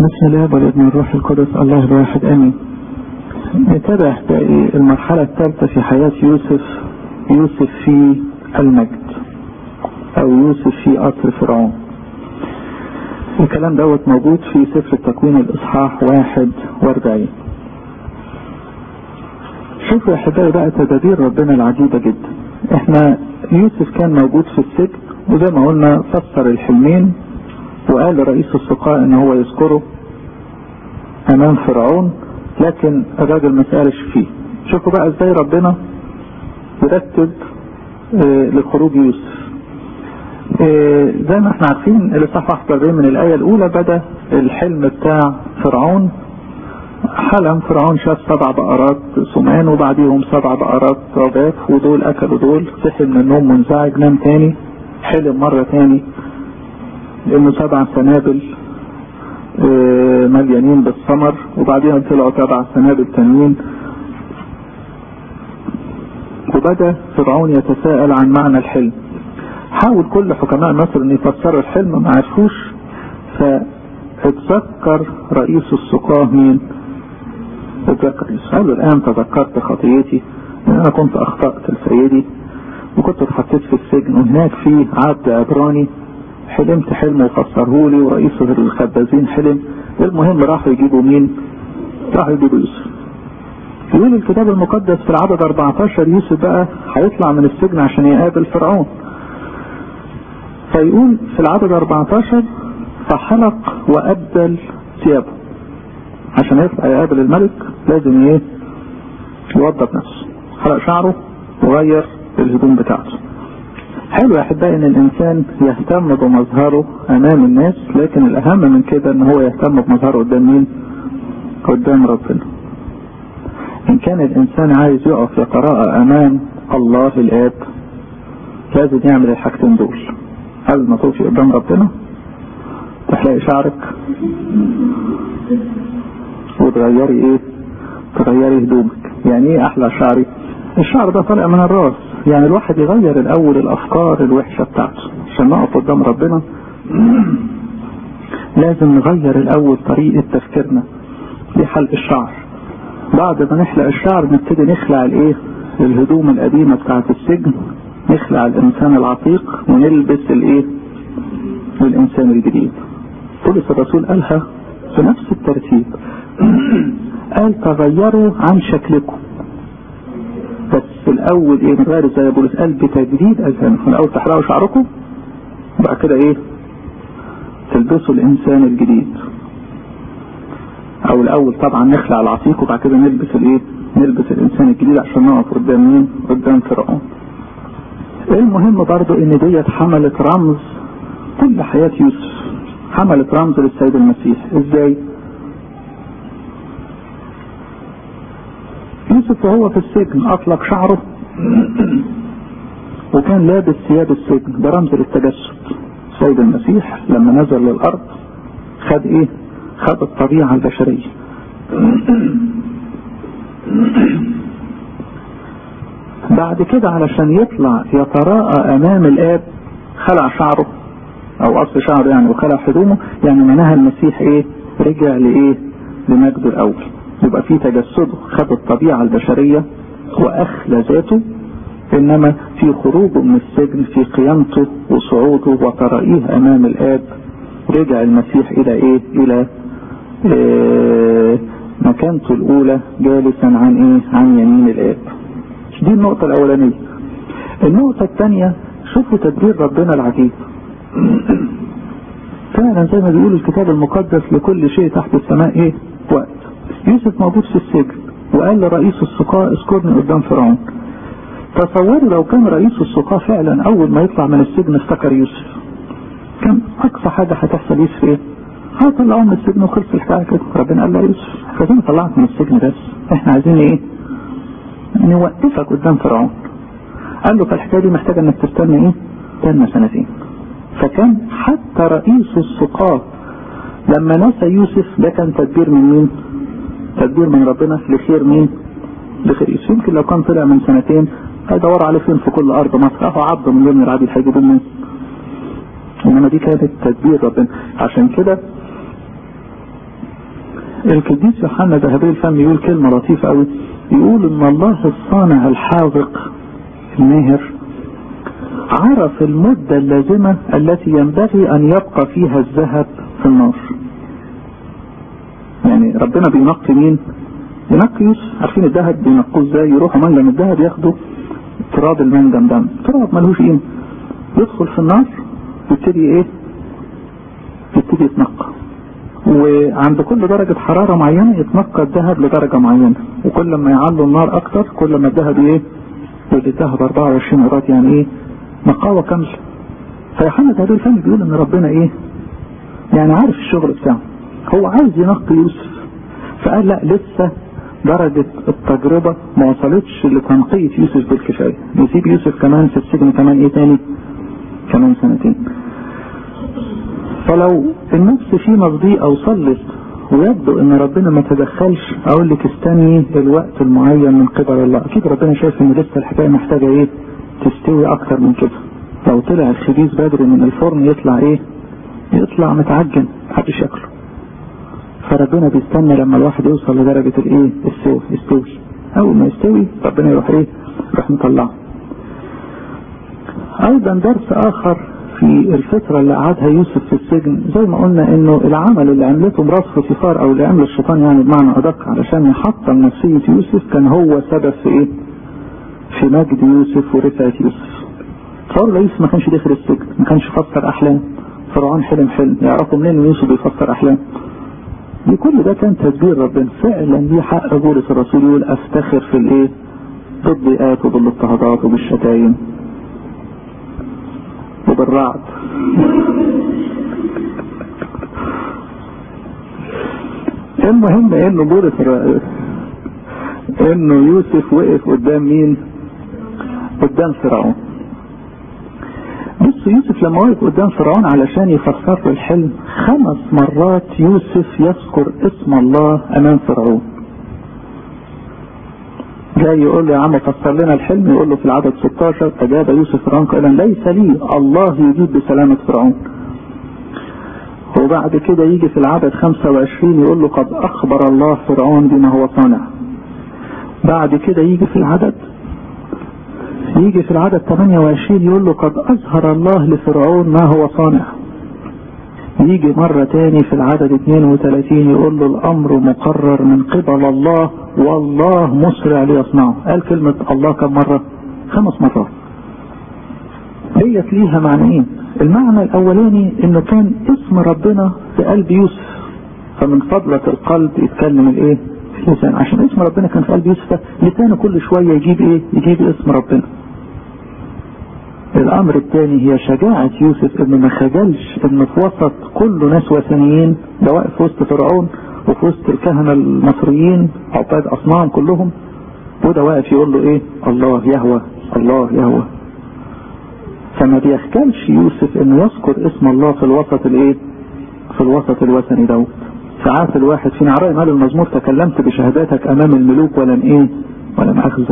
بسم الله والابن الروح القدس الله الواحد امين نتابع باقي المرحلة الثالثة في حياة يوسف يوسف في المجد او يوسف في قصر فرعون الكلام دوت موجود في سفر التكوين الاصحاح واحد واربعين شوفوا يا احبائي بقى تدابير ربنا العجيبة جدا احنا يوسف كان موجود في السجن وزي ما قلنا فسر الحلمين وقال لرئيس السقاء ان هو يذكره امام فرعون لكن الراجل ما سألش فيه شوفوا بقى ازاي ربنا يرتب اه لخروج يوسف اه زي ما احنا عارفين الاصحاح 41 من الايه الاولى بدا الحلم بتاع فرعون حلم فرعون شاف سبع بقرات سمان وبعديهم سبع بقرات عجاف ودول اكلوا دول صحي من النوم منزعج نام تاني حلم مرة تاني انه سبع سنابل مليانين بالثمر وبعدين طلعوا سبع سنابل تانيين وبدا فرعون يتساءل عن معنى الحلم حاول كل حكماء مصر ان يفسروا الحلم ما عرفوش فاتذكر رئيس السقاه مين اتذكر قال له الان تذكرت خطيتي ان انا كنت اخطأت لسيدي وكنت اتحطيت في السجن وهناك في عبد عبراني حلمت حلم وفسره لي ورئيس الخبازين حلم المهم راحوا يجيبوا مين راحوا يجيبوا يوسف يقول الكتاب المقدس في العدد 14 يوسف بقى هيطلع من السجن عشان يقابل فرعون فيقول في العدد 14 فحلق وأبدل ثيابه عشان يطلع يقابل الملك لازم ايه يوضب نفسه حلق شعره وغير الهدوم بتاعته حلو يا احبائي ان الانسان يهتم بمظهره امام الناس لكن الاهم من كده ان هو يهتم بمظهره قدام مين قدام ربنا ان كان الانسان عايز يقف يتراءى امام الله الاب لازم يعمل الحاجتين دول قبل ما توفي قدام ربنا تحلقي شعرك وتغيري ايه تغيري هدومك يعني ايه احلى شعري الشعر ده طالع من الراس يعني الواحد يغير الاول الافكار الوحشة بتاعته عشان نقف قدام ربنا لازم نغير الاول طريقة تفكيرنا دي حلق الشعر بعد ما نحلق الشعر نبتدي نخلع الايه الهدوم القديمة بتاعت السجن نخلع الانسان العتيق ونلبس الايه الانسان الجديد بولس الرسول قالها في نفس الترتيب قال تغيروا عن شكلكم بس الاول ايه نغير زي بولس قال بتجديد اذهانكم الاول تحرقوا شعركم وبعد كده ايه تلبسوا الانسان الجديد او الاول طبعا نخلع العتيق وبعد كده نلبس الايه نلبس الانسان الجديد عشان نقف قدام مين قدام فرعون المهم برضو ان ديت حملت رمز كل حياة يوسف حملت رمز للسيد المسيح ازاي يوسف وهو في السجن اطلق شعره وكان لابس ثياب السجن ده رمز للتجسد سيد المسيح لما نزل للارض خد ايه خد الطبيعة البشرية بعد كده علشان يطلع يتراءى امام الاب خلع شعره او قص شعره يعني وخلع هدومه يعني معناها المسيح ايه رجع لايه لمجده الاول يبقى في تجسده خد الطبيعة البشرية واخلى ذاته انما في خروجه من السجن في قيامته وصعوده وترائيه امام الاب رجع المسيح الى ايه الى إيه مكانته الاولى جالسا عن ايه عن يمين الاب دي النقطة الاولانية النقطة الثانية شوفوا تدبير ربنا العجيب فعلا زي ما بيقول الكتاب المقدس لكل شيء تحت السماء ايه وقت يوسف موجود في السجن وقال لرئيس السقاء اذكرني قدام فرعون تصوروا لو كان رئيس السقاء فعلا اول ما يطلع من السجن افتكر يوسف كان اقصى حاجة هتحصل يوسف ايه هطلعوه من السجن وخلص الحكاية كده ربنا قال له يوسف عايزين نطلعك من السجن بس احنا عايزين ايه نوقفك قدام فرعون قال له فالحكاية دي محتاجة انك تستنى ايه استنى سنتين فكان حتى رئيس السقاة لما نسى يوسف ده كان تدبير من مين تدبير من ربنا لخير مين لخير يوسف يمكن لو كان طلع من سنتين هيدور عليه فين في كل ارض مصر اهو عبد من ضمن العبيد هيجيبوا منين انما دي كانت تدبير ربنا عشان كده القديس يوحنا ذهبي الفم يقول كلمة لطيفة قوي يقول ان الله الصانع الحاذق الماهر عرف المدة اللازمة التي ينبغي ان يبقى فيها الذهب في النار يعني ربنا بينقي مين ينقي يوسف عارفين الذهب بينقوه ازاي يروحوا منجم الذهب ياخدوا تراب المنجم ده تراب ملهوش قيمة يدخل في النار يبتدي ايه يبتدي يتنقى وعند كل درجة حرارة معينة يتنقى الذهب لدرجة معينة وكل ما يعلوا النار اكتر كل ما الذهب ايه يقول الذهب 24 مرات يعني ايه نقاوة كاملة فيوحنا تهدي الفم بيقول ان ربنا ايه يعني عارف الشغل بتاعه هو عايز ينقي يوسف فقال لا لسه درجة التجربة ما وصلتش لتنقية يوسف بالكفاية نسيب يوسف كمان في السجن كمان ايه تاني كمان سنتين فلو النفس في مضيء او صلت ويبدو ان ربنا ما تدخلش اقول لك استني الوقت المعين من قبل الله اكيد ربنا شايف ان لسه الحكايه محتاجه ايه تستوي اكتر من كده لو طلع الخبيز بدري من الفرن يطلع ايه يطلع متعجن محدش ياكله فربنا بيستنى لما الواحد يوصل لدرجة الايه السوي يستوي اول ما يستوي ربنا يروح ايه يروح مطلعه ايضا درس اخر في الفترة اللي قعدها يوسف في السجن زي ما قلنا انه العمل اللي عملته مراس فوتيفار او اللي عمل الشيطان يعني بمعنى ادق علشان يحطم نفسية يوسف كان هو سبب في ايه في مجد يوسف ورفعة يوسف تصور يوسف ما كانش داخل السجن ما كانش فسر احلام فرعون حلم حلم يعرفوا منين يوسف بيفسر احلام دي كل ده كان تدبير ربنا فعلا دي حق بولس الرسول يقول افتخر في الايه بالضيقات وبالاضطهادات وبالشتايم وبالرعد المهم انه بولس انه يوسف وقف قدام مين قدام فرعون بص يوسف لما وقف قدام فرعون علشان يفسر له الحلم خمس مرات يوسف يذكر اسم الله امام فرعون جاي يقول له يا عم فسر لنا الحلم يقول له في العدد 16 اجاب يوسف فرعون قائلا ليس لي الله يجيب بسلامة فرعون وبعد كده يجي في العدد 25 يقول له قد اخبر الله فرعون بما هو صانع بعد كده يجي في العدد يجي في العدد 28 يقول له قد أظهر الله لفرعون ما هو صانع يجي مرة تاني في العدد 32 يقول له الأمر مقرر من قبل الله والله مسرع ليصنعه قال كلمة الله كم مرة خمس مرات ديت ليها معنيين المعنى الأولاني إنه كان اسم ربنا في قلب يوسف فمن فضلة القلب يتكلم الإيه اللسان عشان اسم ربنا كان في قلب يوسف لسانه كل شوية يجيب إيه يجيب اسم ربنا الامر الثاني هي شجاعة يوسف انه ما خجلش انه في وسط كل ناس وثنيين ده واقف في وسط فرعون وفي وسط الكهنة المصريين عباد اصنام كلهم وده واقف يقول له ايه الله يهوى الله يهوى فما بيخجلش يوسف انه يذكر اسم الله في الوسط الايه في الوسط الوثني دوت ساعات الواحد فينا عرائي مال المزمور تكلمت بشهاداتك امام الملوك ولم ايه ولم اخذه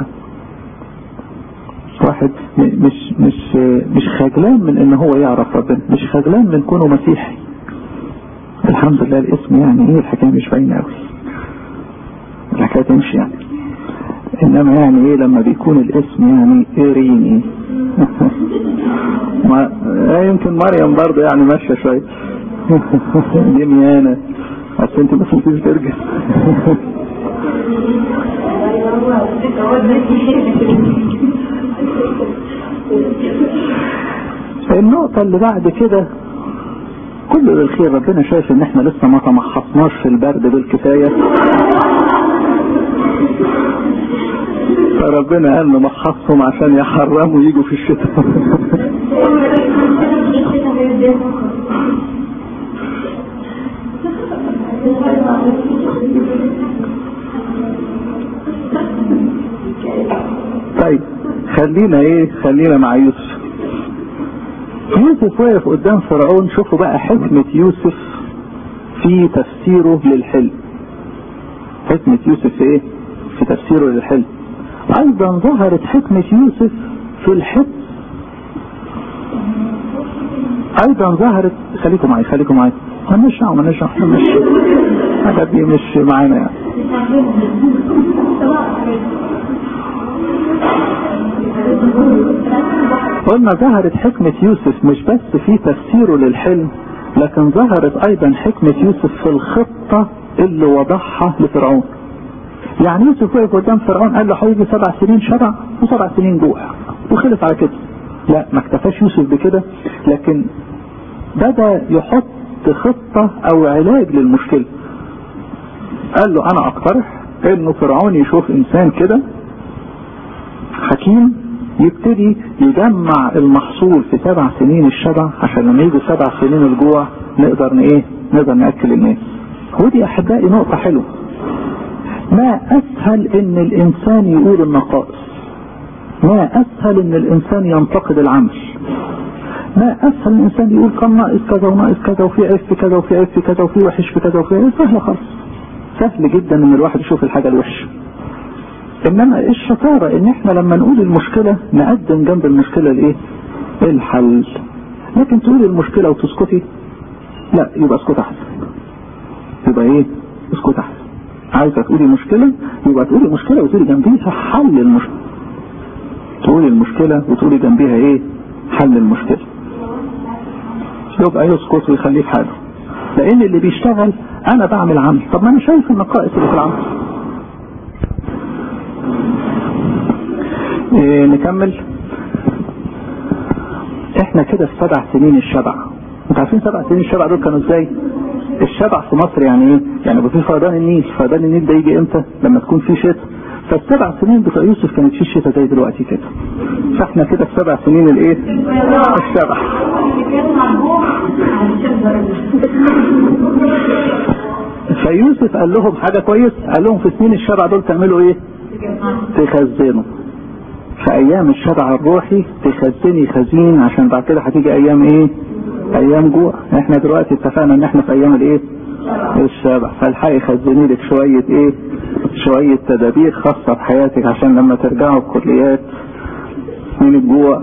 واحد مش مش مش خجلان من ان هو يعرف ربنا مش خجلان من كونه مسيحي الحمد لله الاسم يعني ايه الحكايه مش باينه قوي الحكايه تمشي يعني انما يعني ايه لما بيكون الاسم يعني ايريني ما يمكن مريم برضه يعني ماشيه شويه دميانه اصل انت بس مش ترجع النقطة اللي بعد كده كل الخير ربنا شايف ان احنا لسه ما تمحصناش في البرد بالكفاية فربنا قال نمحصهم عشان يحرموا يجوا في الشتاء طيب خلينا ايه خلينا مع يوسف يوسف واقف قدام فرعون شوفوا بقى حكمة يوسف في تفسيره للحلم حكمة يوسف في ايه في تفسيره للحلم ايضا ظهرت حكمة يوسف في الحب ايضا ظهرت خليكم معي خليكم معي مالناش دعوه مالناش دعوه مالناش حاجه دي مش معانا يعني قلنا ظهرت حكمة يوسف مش بس في تفسيره للحلم لكن ظهرت ايضا حكمة يوسف في الخطة اللي وضعها لفرعون يعني يوسف وقف قدام فرعون قال له هيجي سبع سنين شبع وسبع سنين جوع وخلص على كده لا ما اكتفاش يوسف بكده لكن بدأ يحط خطة او علاج للمشكلة قال له انا اقترح انه فرعون يشوف انسان كده حكيم يبتدي يجمع المحصول في سبع سنين الشبع عشان لما يجوا سبع سنين الجوع نقدر ايه نقدر ناكل الناس ودي احبائي نقطة حلوة ما اسهل ان الانسان يقول النقائص ما اسهل ان الانسان ينتقد العمل ما اسهل ان الانسان يقول كان ناقص كذا وناقص كذا وفي عيب في كذا وفي عيب في كذا وفي وحش في كذا وفي عيب سهله خالص سهل جدا ان الواحد يشوف الحاجه الوحشه انما الشطاره ان احنا لما نقول المشكله نقدم جنب المشكله الايه الحل لكن تقول المشكله وتسكتي لا يبقى اسكت احسن يبقى ايه اسكت احسن عايزه تقولي مشكله يبقى تقولي مشكله وتقولي جنبيها حل المشكله تقولي المشكله وتقولي جنبيها ايه حل المشكله يبقى يسكت ويخليه في حاله لان اللي بيشتغل انا بعمل عمل طب ما انا شايف النقائص اللي في العمل إيه نكمل احنا كده في سبع سنين الشبع انتوا عارفين سبع سنين الشبع دول كانوا ازاي الشبع في مصر يعني ايه يعني يبقى في فيضان النيل فيضان النيل ده يجي امتى لما تكون في شتاء فالسبع سنين بتوع يوسف كانت في الشتاء زي دلوقتي كده فاحنا كده في سبع سنين الايه الشبع فيوسف قال لهم حاجه كويس قال لهم في سنين الشبع دول تعملوا ايه تخزنوا في ايام الشبع الروحي تخزني خزين عشان بعد كده هتيجي ايام ايه ايام جوع احنا دلوقتي اتفقنا ان احنا في ايام الايه الشبع فالحقي خزني لك شوية ايه شوية تدابير خاصة في حياتك عشان لما ترجعوا الكليات من الجوع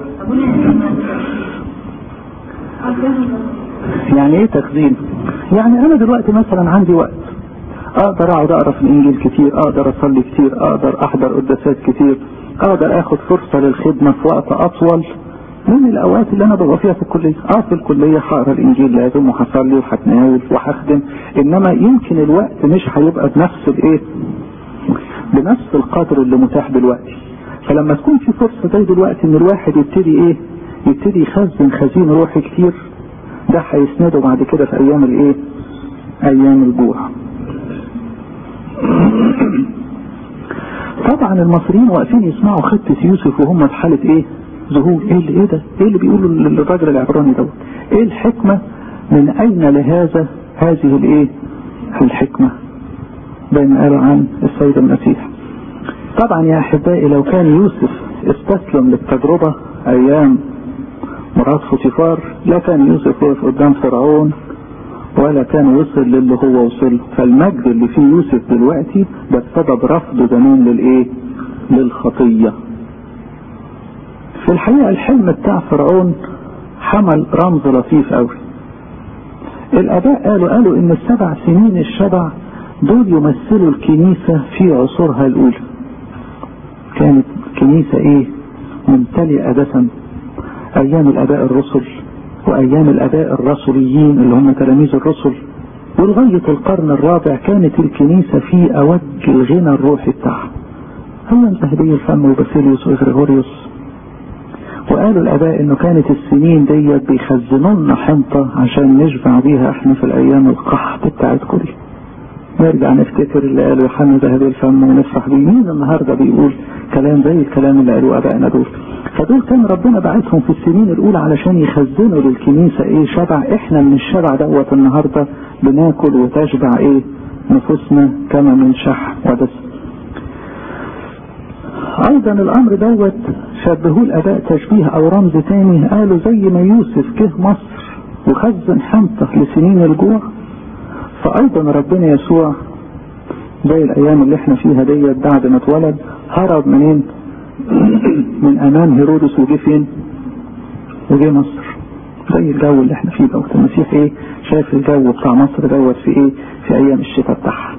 يعني ايه تخزين يعني انا دلوقتي مثلا عندي وقت اقدر اقعد اقرا في الانجيل كتير اقدر اصلي كتير اقدر احضر قداسات كتير اقدر اخد فرصة للخدمة في وقت اطول من الاوقات اللي انا ببقى فيها في الكلية اه في الكلية هقرا الانجيل لازم وهصلي وهتناول وهخدم انما يمكن الوقت مش هيبقى بنفس الايه بنفس القدر اللي متاح دلوقتي فلما تكون في فرصة زي دلوقتي ان الواحد يبتدي ايه يبتدي يخزن خزين روحي كتير ده هيسنده بعد كده في ايام الايه ايام الجوع طبعا المصريين واقفين يسمعوا خطة يوسف وهم في حالة ايه ذهول ايه اللي ايه ده ايه اللي بيقولوا للراجل العبراني دوت ايه الحكمة من اين لهذا هذه الايه الحكمة بين قالوا عن السيد المسيح طبعا يا احبائي لو كان يوسف استسلم للتجربة ايام مرات فوتيفار لا كان يوسف وقف قدام فرعون ولا كان وصل للي هو وصل فالمجد اللي فيه يوسف دلوقتي ده بسبب رفضه زمان للايه للخطية في الحقيقة الحلم بتاع فرعون حمل رمز لطيف قوي الاباء قالوا قالوا ان السبع سنين الشبع دول يمثلوا الكنيسة في عصورها الاولى كانت كنيسة ايه ممتلئة دسم ايام الاباء الرسل وايام الاباء الرسوليين اللي هم تلاميذ الرسل ولغاية القرن الرابع كانت الكنيسة في اوج الغنى الروحي بتاعها هم ذهبي الفم وباسيليوس وغريغوريوس وقالوا الاباء انه كانت السنين ديت بيخزنوا لنا حنطة عشان نشبع بيها احنا في الايام القحط بتاعتكم دي نرجع نفتكر اللي قالوا يوحنا ذهبي الفم ونفرح بيه مين النهارده بيقول كلام زي الكلام اللي قالوه ابائنا دول فدول كان ربنا بعتهم في السنين الاولى علشان يخزنوا للكنيسه ايه شبع احنا من الشبع دوت النهارده بناكل وتشبع ايه نفوسنا كما من شح ودسم ايضا الامر دوت شبهوه الاباء تشبيه او رمز تاني قالوا زي ما يوسف جه مصر وخزن حنطه لسنين الجوع فايضا ربنا يسوع زي الايام اللي احنا فيها ديت بعد ما اتولد هرب منين من امام هيرودس وجه فين وجه مصر زي الجو اللي احنا فيه دوت المسيح ايه شايف الجو بتاع مصر دوت في ايه في ايام الشتاء بتاعها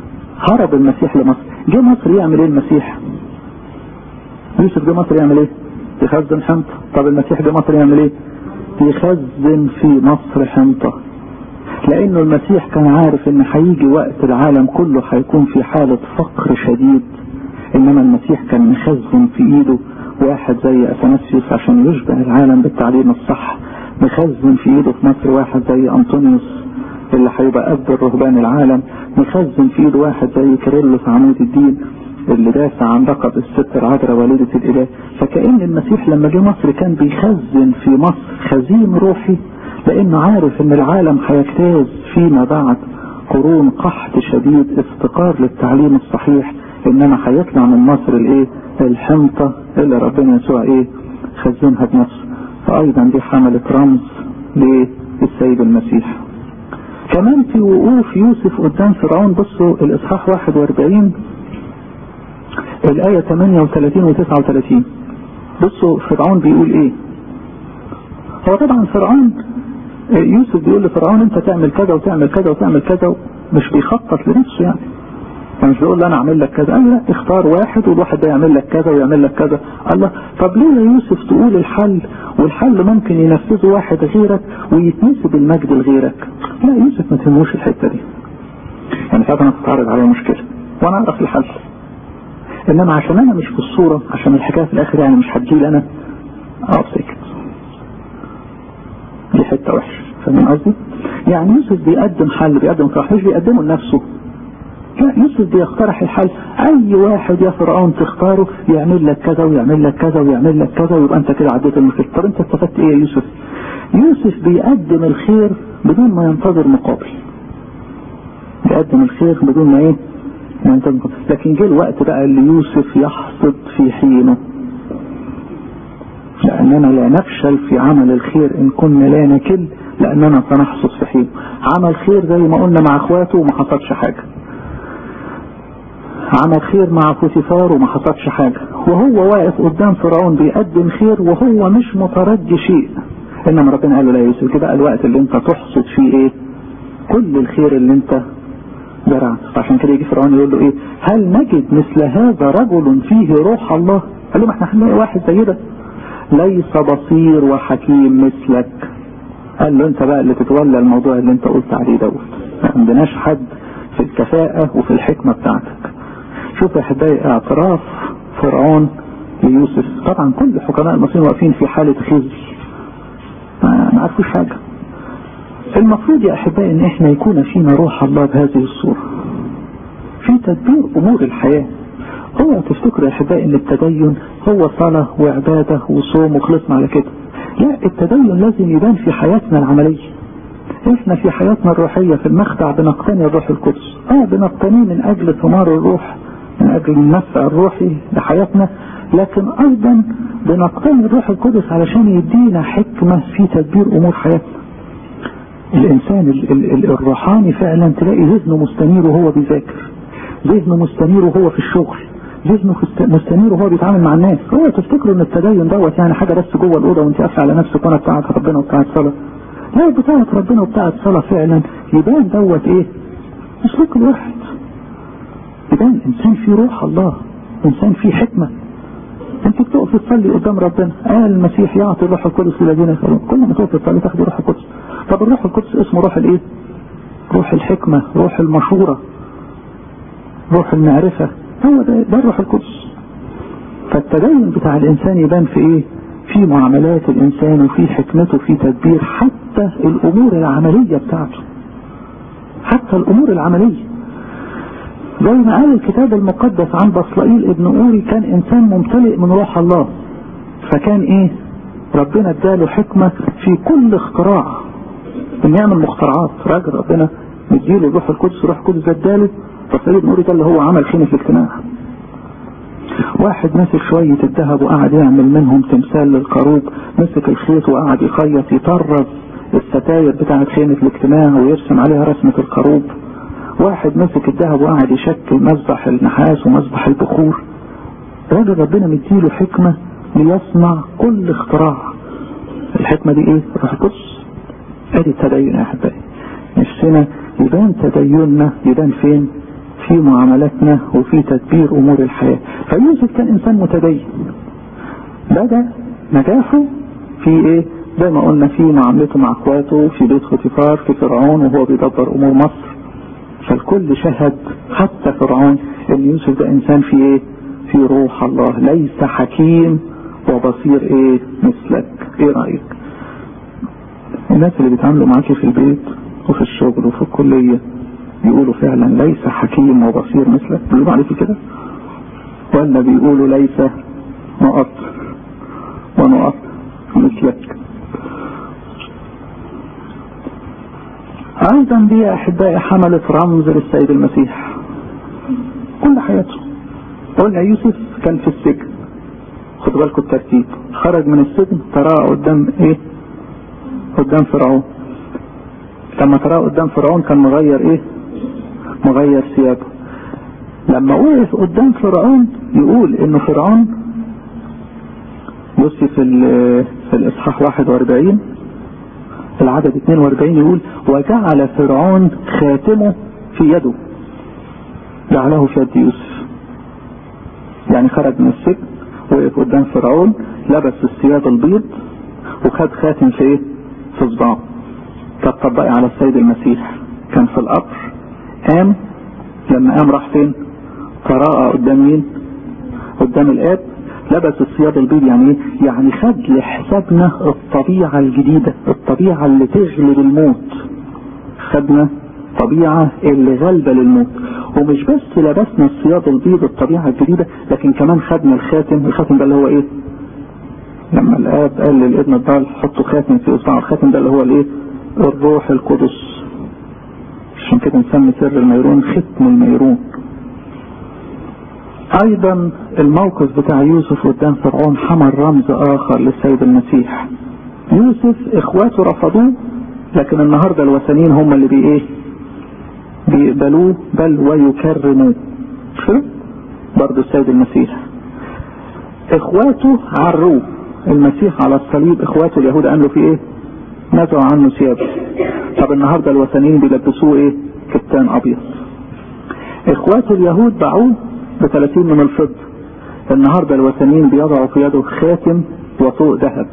هرب المسيح لمصر جه مصر يعمل ايه المسيح يوسف جه مصر يعمل ايه يخزن حنطة طب المسيح جه مصر يعمل ايه يخزن في مصر حنطة لانه المسيح كان عارف ان هيجي وقت العالم كله هيكون في حالة فقر شديد انما المسيح كان مخزن في ايده واحد زي اثناسيوس عشان يشبه العالم بالتعليم الصح مخزن في ايده في مصر واحد زي انطونيوس اللي هيبقى اب الرهبان العالم مخزن في ايده واحد زي كيرلس عمود الدين اللي دافع عن لقب الست العذراء والدة الاله فكأن المسيح لما جه مصر كان بيخزن في مصر خزين روحي لانه عارف ان العالم هيجتاز فيما بعد قرون قحط شديد افتقار للتعليم الصحيح انما هيطلع من مصر الايه الحنطة اللي ربنا يسوع ايه خزنها بمصر فايضا دي حملت رمز للسيد المسيح كمان في وقوف يوسف قدام فرعون بصوا الاصحاح 41 الآية 38 و 39 بصوا فرعون بيقول ايه هو طبعا فرعون يوسف بيقول لفرعون انت تعمل كذا وتعمل كذا وتعمل كذا مش بيخطط لنفسه يعني يعني مش بيقول له انا اعمل لك كذا قال لا اختار واحد والواحد ده يعمل لك كذا ويعمل لك كذا الله طب ليه يا يوسف تقول الحل والحل ممكن ينفذه واحد غيرك ويتنسب المجد لغيرك لا يوسف ما تهموش الحته دي يعني ساعتها انا تتعرض عليا مشكله وانا اعرف الحل انما عشان انا مش في الصوره عشان الحكايه في الاخر يعني مش هتجيلي انا اقف ساكت دي حته وحشه فاهم قصدي؟ يعني يوسف بيقدم حل بيقدم فرح مش بيقدمه لنفسه لا يوسف بيقترح الحل اي واحد يا فرعون تختاره يعمل لك كذا ويعمل لك كذا ويعمل لك كذا ويبقى انت كده عديت المشكله طب انت استفدت ايه يا يوسف يوسف بيقدم الخير بدون ما ينتظر مقابل بيقدم الخير بدون ما ايه ما ينتظر مقابل لكن جه الوقت بقى اللي يوسف يحصد في حينه لأننا لا نفشل في عمل الخير إن كنا لا نكل لأننا سنحصد في حين عمل خير زي ما قلنا مع اخواته وما حصلش حاجة عمل خير مع فوتيفار وما حصلش حاجة وهو واقف قدام فرعون بيقدم خير وهو مش مترجي شيء انما ربنا قال له لا يوسف كده الوقت اللي انت تحصد فيه ايه كل الخير اللي انت زرعت فعشان كده يجي فرعون يقول له ايه هل نجد مثل هذا رجل فيه روح الله قال له ما احنا هنلاقي واحد زي ده ليس بصير وحكيم مثلك قال له انت بقى اللي تتولى الموضوع اللي انت قلت عليه دوت ما عندناش حد في الكفاءة وفي الحكمة بتاعتك شوف يا احبائي اعتراف فرعون ليوسف طبعا كل حكماء المصريين واقفين في حالة خزي ما عرفوش حاجة المفروض يا احبائي ان احنا يكون فينا روح الله بهذه الصورة في تدبير امور الحياة هو تفتكروا يا احبائي ان التدين هو صلاة وعبادة وصوم وخلصنا على كده لا التدين لازم يبان في حياتنا العملية احنا في حياتنا الروحية في المخدع بنقتني الروح القدس اه بنقتنيه من اجل ثمار الروح من اجل النفع الروحي لحياتنا لكن ايضا بنقتني الروح القدس علشان يدينا حكمة في تدبير امور حياتنا الانسان ال ال ال الروحاني فعلا تلاقي ذهنه مستنير وهو بيذاكر ذهنه مستنير وهو في الشغل ذهنه مستنير وهو بيتعامل مع الناس هو تفتكروا ان التدين دوت يعني حاجه بس جوه الاوضه وانت قافله على نفسك وانا بتاعت ربنا وبتاعت صلاه لا بتاعت ربنا وبتاعت صلاه فعلا يبان دوت ايه اسلوك الواحد يبان انسان فيه روح الله انسان فيه حكمه انت بتقف تصلي قدام ربنا قال المسيح يعطي الروح القدس للذين يسالون كل ما تقف تصلي تاخد الروح القدس طب الروح القدس اسمه روح الايه روح الحكمه روح المشوره روح المعرفه هو ده, ده الروح القدس فالتدين بتاع الانسان يبان في ايه في معاملات الانسان وفي حكمته في تدبير حتى الامور العملية بتاعته حتى الامور العملية زي ما قال الكتاب المقدس عن بصلائيل ابن اوري كان انسان ممتلئ من روح الله فكان ايه ربنا اداله حكمة في كل اختراع ان يعمل مخترعات راجل ربنا مديله الروح القدس الروح القدس اداله بصلائيل ابن اوري ده اللي هو عمل خيمة الاجتماع واحد مسك شوية الذهب وقعد يعمل منهم تمثال للقاروب مسك الخيط وقعد يخيط يطرز الستاير بتاعت خيمة الاجتماع ويرسم عليها رسمة القاروب واحد مسك الذهب وقعد يشكل مذبح النحاس ومذبح البخور راجل ربنا مديله حكمة ليصنع كل اختراع الحكمة دي ايه روح القدس ادي التدين يا احبائي نفسنا يبان تديننا يبان فين في معاملاتنا وفي تدبير امور الحياة فيوسف كان انسان متدين بدأ نجاحه في ايه زي ما قلنا في معاملته مع اخواته في بيت خوتيفار في فرعون وهو بيدبر امور مصر فالكل شهد حتى فرعون ان يوسف ده انسان في ايه في روح الله ليس حكيم وبصير ايه مثلك ايه رأيك الناس اللي بيتعاملوا معاكي في البيت وفي الشغل وفي الكلية بيقولوا فعلا ليس حكيم وبصير مثلك بيقولوا عليك كده ولا بيقولوا ليس نقط ونقط مثلك ايضا دي احبائي حملت رمز للسيد المسيح كل حياته قلنا يوسف كان في السجن خدوا بالكم الترتيب خرج من السجن تراه قدام ايه قدام فرعون لما تراه قدام فرعون كان مغير ايه مغير ثيابه لما وقف قدام فرعون يقول انه فرعون بصي في في الاصحاح 41 العدد 42 يقول وجعل فرعون خاتمه في يده جعله في يد يوسف يعني خرج من السجن وقف قدام فرعون لبس الثياب البيض وخد خاتم في ايه في صباعه طب طبقي على السيد المسيح كان في القبر قام لما قام راح فين قراءة قدام مين قدام الاب لبس الثياب البيض يعني ايه يعني خد لحسابنا الطبيعة الجديدة الطبيعة اللي تغلب الموت خدنا طبيعة اللي غالبة للموت ومش بس لبسنا الثياب البيض الطبيعة الجديدة لكن كمان خدنا الخاتم الخاتم ده اللي هو ايه لما الاب قال للابن الضال حطوا خاتم في اصبعه الخاتم ده اللي هو الايه الروح القدس عشان كده نسمي سر الميرون ختم الميرون ايضا الموقف بتاع يوسف قدام فرعون حمل رمز اخر للسيد المسيح يوسف اخواته رفضوه لكن النهاردة الوثنيين هم اللي بي ايه بيقبلوه بل ويكرموه شو برضه السيد المسيح اخواته عروه المسيح على الصليب اخواته اليهود قالوا في ايه نزعوا عنه ثيابه طب النهاردة الوثنيين بيلبسوه ايه كتان ابيض اخواته اليهود باعوه ب 30 من الفضة النهاردة الوثنيين بيضعوا في يده خاتم وطوق ذهب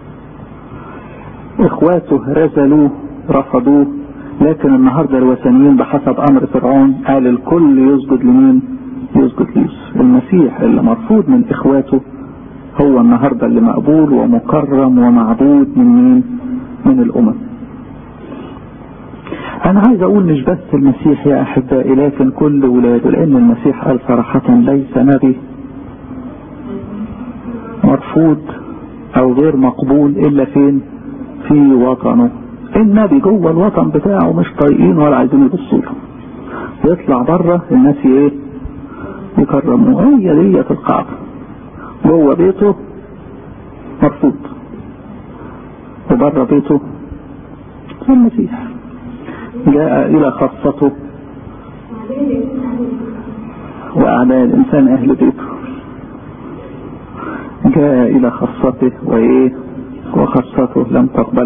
اخواته رزلوه رفضوه لكن النهاردة الوثنيين بحسب امر فرعون قال الكل يسجد لمين يسجد ليوسف المسيح اللي مرفوض من اخواته هو النهاردة اللي مقبول ومكرم ومعبود من مين من الامم انا عايز اقول مش بس المسيح يا احبائي لكن كل ولاده لان المسيح قال صراحة ليس نبي مرفوض او غير مقبول الا فين في وطنه النبي جوه الوطن بتاعه مش طايقين ولا عايزين يبصوا له يطلع بره الناس ايه يكرموه هي ديت القاعدة جوه بيته مرفوض وبره بيته المسيح جاء إلى خاصته وأعداء الإنسان أهل بيته جاء إلى خاصته وإيه وخاصته لم تقبله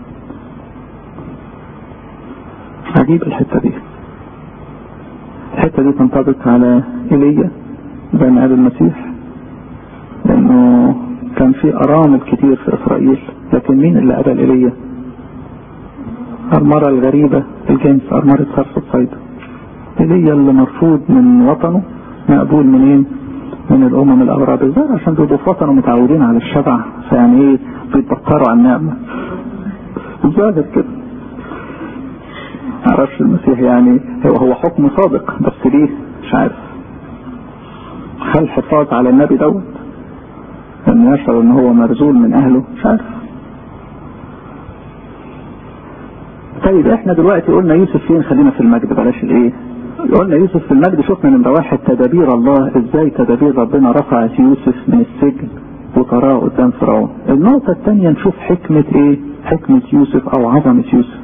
عجيب الحتة دي الحتة دي تنطبق على إيليا زي ما قال المسيح لأنه كان في أرامل كتير في إسرائيل لكن مين اللي قبل إيليا المرة الغريبة الجنس أرمرة صرف الصيدا إيليا اللي مرفوض من وطنه مقبول منين من الأمم الأغراب ازاي عشان بيبقوا في وطنه متعودين على الشبع فيعني ايه بيتبطروا على النعمة ظاهر كده معرفش المسيح يعني هو هو حكم صادق بس ليه مش عارف هل حفاظ على النبي دوت ان يشعر ان هو مرزول من اهله مش عارف طيب احنا دلوقتي قلنا يوسف فين خلينا في المجد بلاش الايه قلنا يوسف في المجد شفنا من واحد تدابير الله ازاي تدابير ربنا رفعت يوسف من السجن وطراه قدام فرعون النقطة الثانية نشوف حكمة ايه حكمة يوسف او عظمة يوسف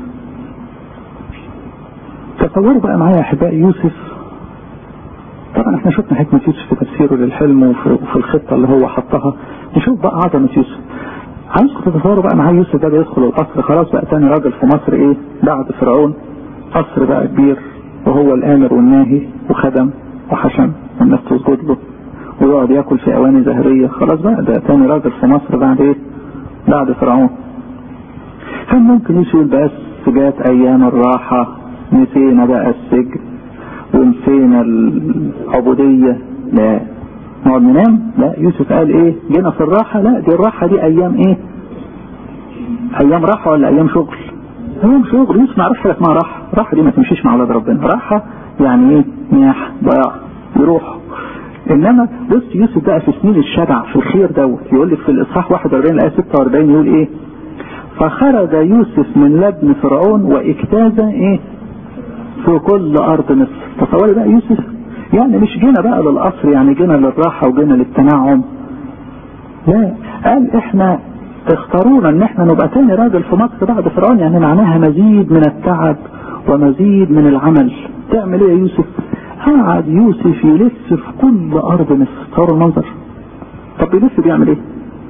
تصوروا بقى معايا يا احبائي يوسف طبعا احنا شفنا حكمة يوسف في تفسيره للحلم وفي, وفي الخطة اللي هو حطها نشوف بقى عظمة يوسف عايزكم تتصوروا بقى معايا يوسف ده بيدخل القصر خلاص بقى تاني راجل في مصر ايه بعد فرعون قصر بقى كبير وهو الآمر والناهي وخدم وحشم والناس تسجد له ويقعد ياكل في اواني ذهبيه خلاص بقى ده تاني راجل في مصر بعد ايه؟ بعد فرعون. كان ممكن يشيل بس جات ايام الراحه نسينا بقى السجن ونسينا العبوديه لا نقعد ننام لا يوسف قال ايه جينا في الراحه لا دي الراحه دي ايام ايه؟ ايام راحه ولا ايام شغل؟ ايام شغل يوسف ما يعرفش حاجه اسمها راحه، راحه دي ما تمشيش مع اولاد ربنا، راحه يعني ايه؟ نياح ضياع يروح انما بص يوسف بقى في سنين الشبع في الخير دوت يقول لك في الاصحاح 41 الايه 46 يقول ايه فخرج يوسف من لبن فرعون واجتاز ايه في كل ارض مصر تصوري بقى يوسف يعني مش جينا بقى للقصر يعني جينا للراحه وجينا للتنعم لا قال احنا اختارونا ان احنا نبقى تاني راجل في مصر بعد فرعون يعني معناها مزيد من التعب ومزيد من العمل تعمل ايه يا يوسف قعد يوسف يلف في كل ارض مصر تصوروا المنظر طب بيلف بيعمل ايه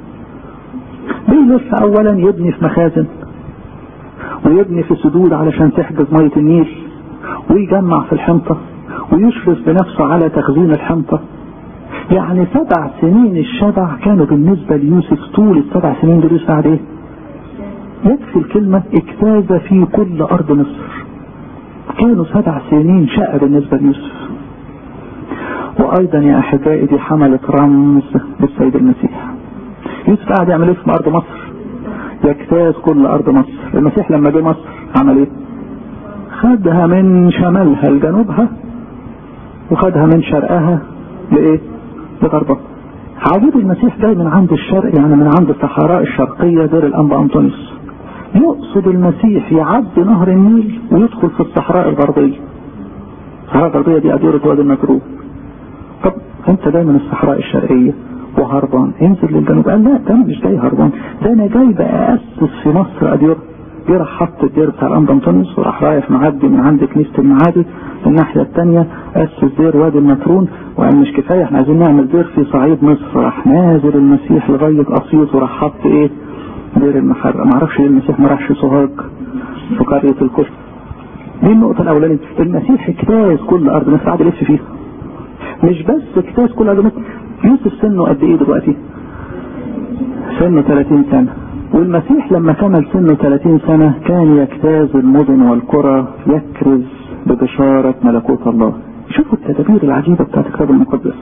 بيلف اولا يبني في مخازن ويبني في سدود علشان تحجز مية النيل ويجمع في الحنطة ويشرف بنفسه على تخزين الحنطة يعني سبع سنين الشبع كانوا بالنسبة ليوسف طول السبع سنين دول يساعد ايه يكفي الكلمة اجتاز في كل ارض مصر كانوا سبع سنين شقة بالنسبة ليوسف وايضا يا احبائي دي حملت رمز للسيد المسيح يوسف قاعد يعمل ايه في ارض مصر يجتاز كل ارض مصر المسيح لما جه مصر عمل ايه خدها من شمالها لجنوبها وخدها من شرقها لايه لغربها عجيب المسيح جاي من عند الشرق يعني من عند الصحراء الشرقية دير الانبا انطونيوس يقصد المسيح يعدي نهر النيل ويدخل في الصحراء الغربية الصحراء الغربية دي أديرة وادي النجروب طب انت جاي من الصحراء الشرقية وهربان انزل للجنوب قال لا ده انا مش جاي هربان ده انا جاي بقى اسس في مصر اديرة جه راح حط الدير بتاع الانبا انطونيوس وراح رايح معدي من عند كنيسة المعادي الناحية الثانية اسس دير وادي النطرون وقال مش كفاية احنا عايزين نعمل دير في صعيد مصر راح نازل المسيح لغاية اسيوط وراح حط ايه دير المحرة ما اعرفش ليه المسيح ما راحش سوهاج في قرية الكفر دي النقطة الأولانية المسيح اجتاز كل أرض مصر قاعد يلف فيها مش بس اجتاز كل أرض مصر يوسف سنه قد إيه دلوقتي؟ سنه 30 سنة والمسيح لما كمل سنه 30 سنة كان يجتاز المدن والقرى يكرز ببشارة ملكوت الله شوفوا التدابير العجيبة بتاعت الكتاب المقدس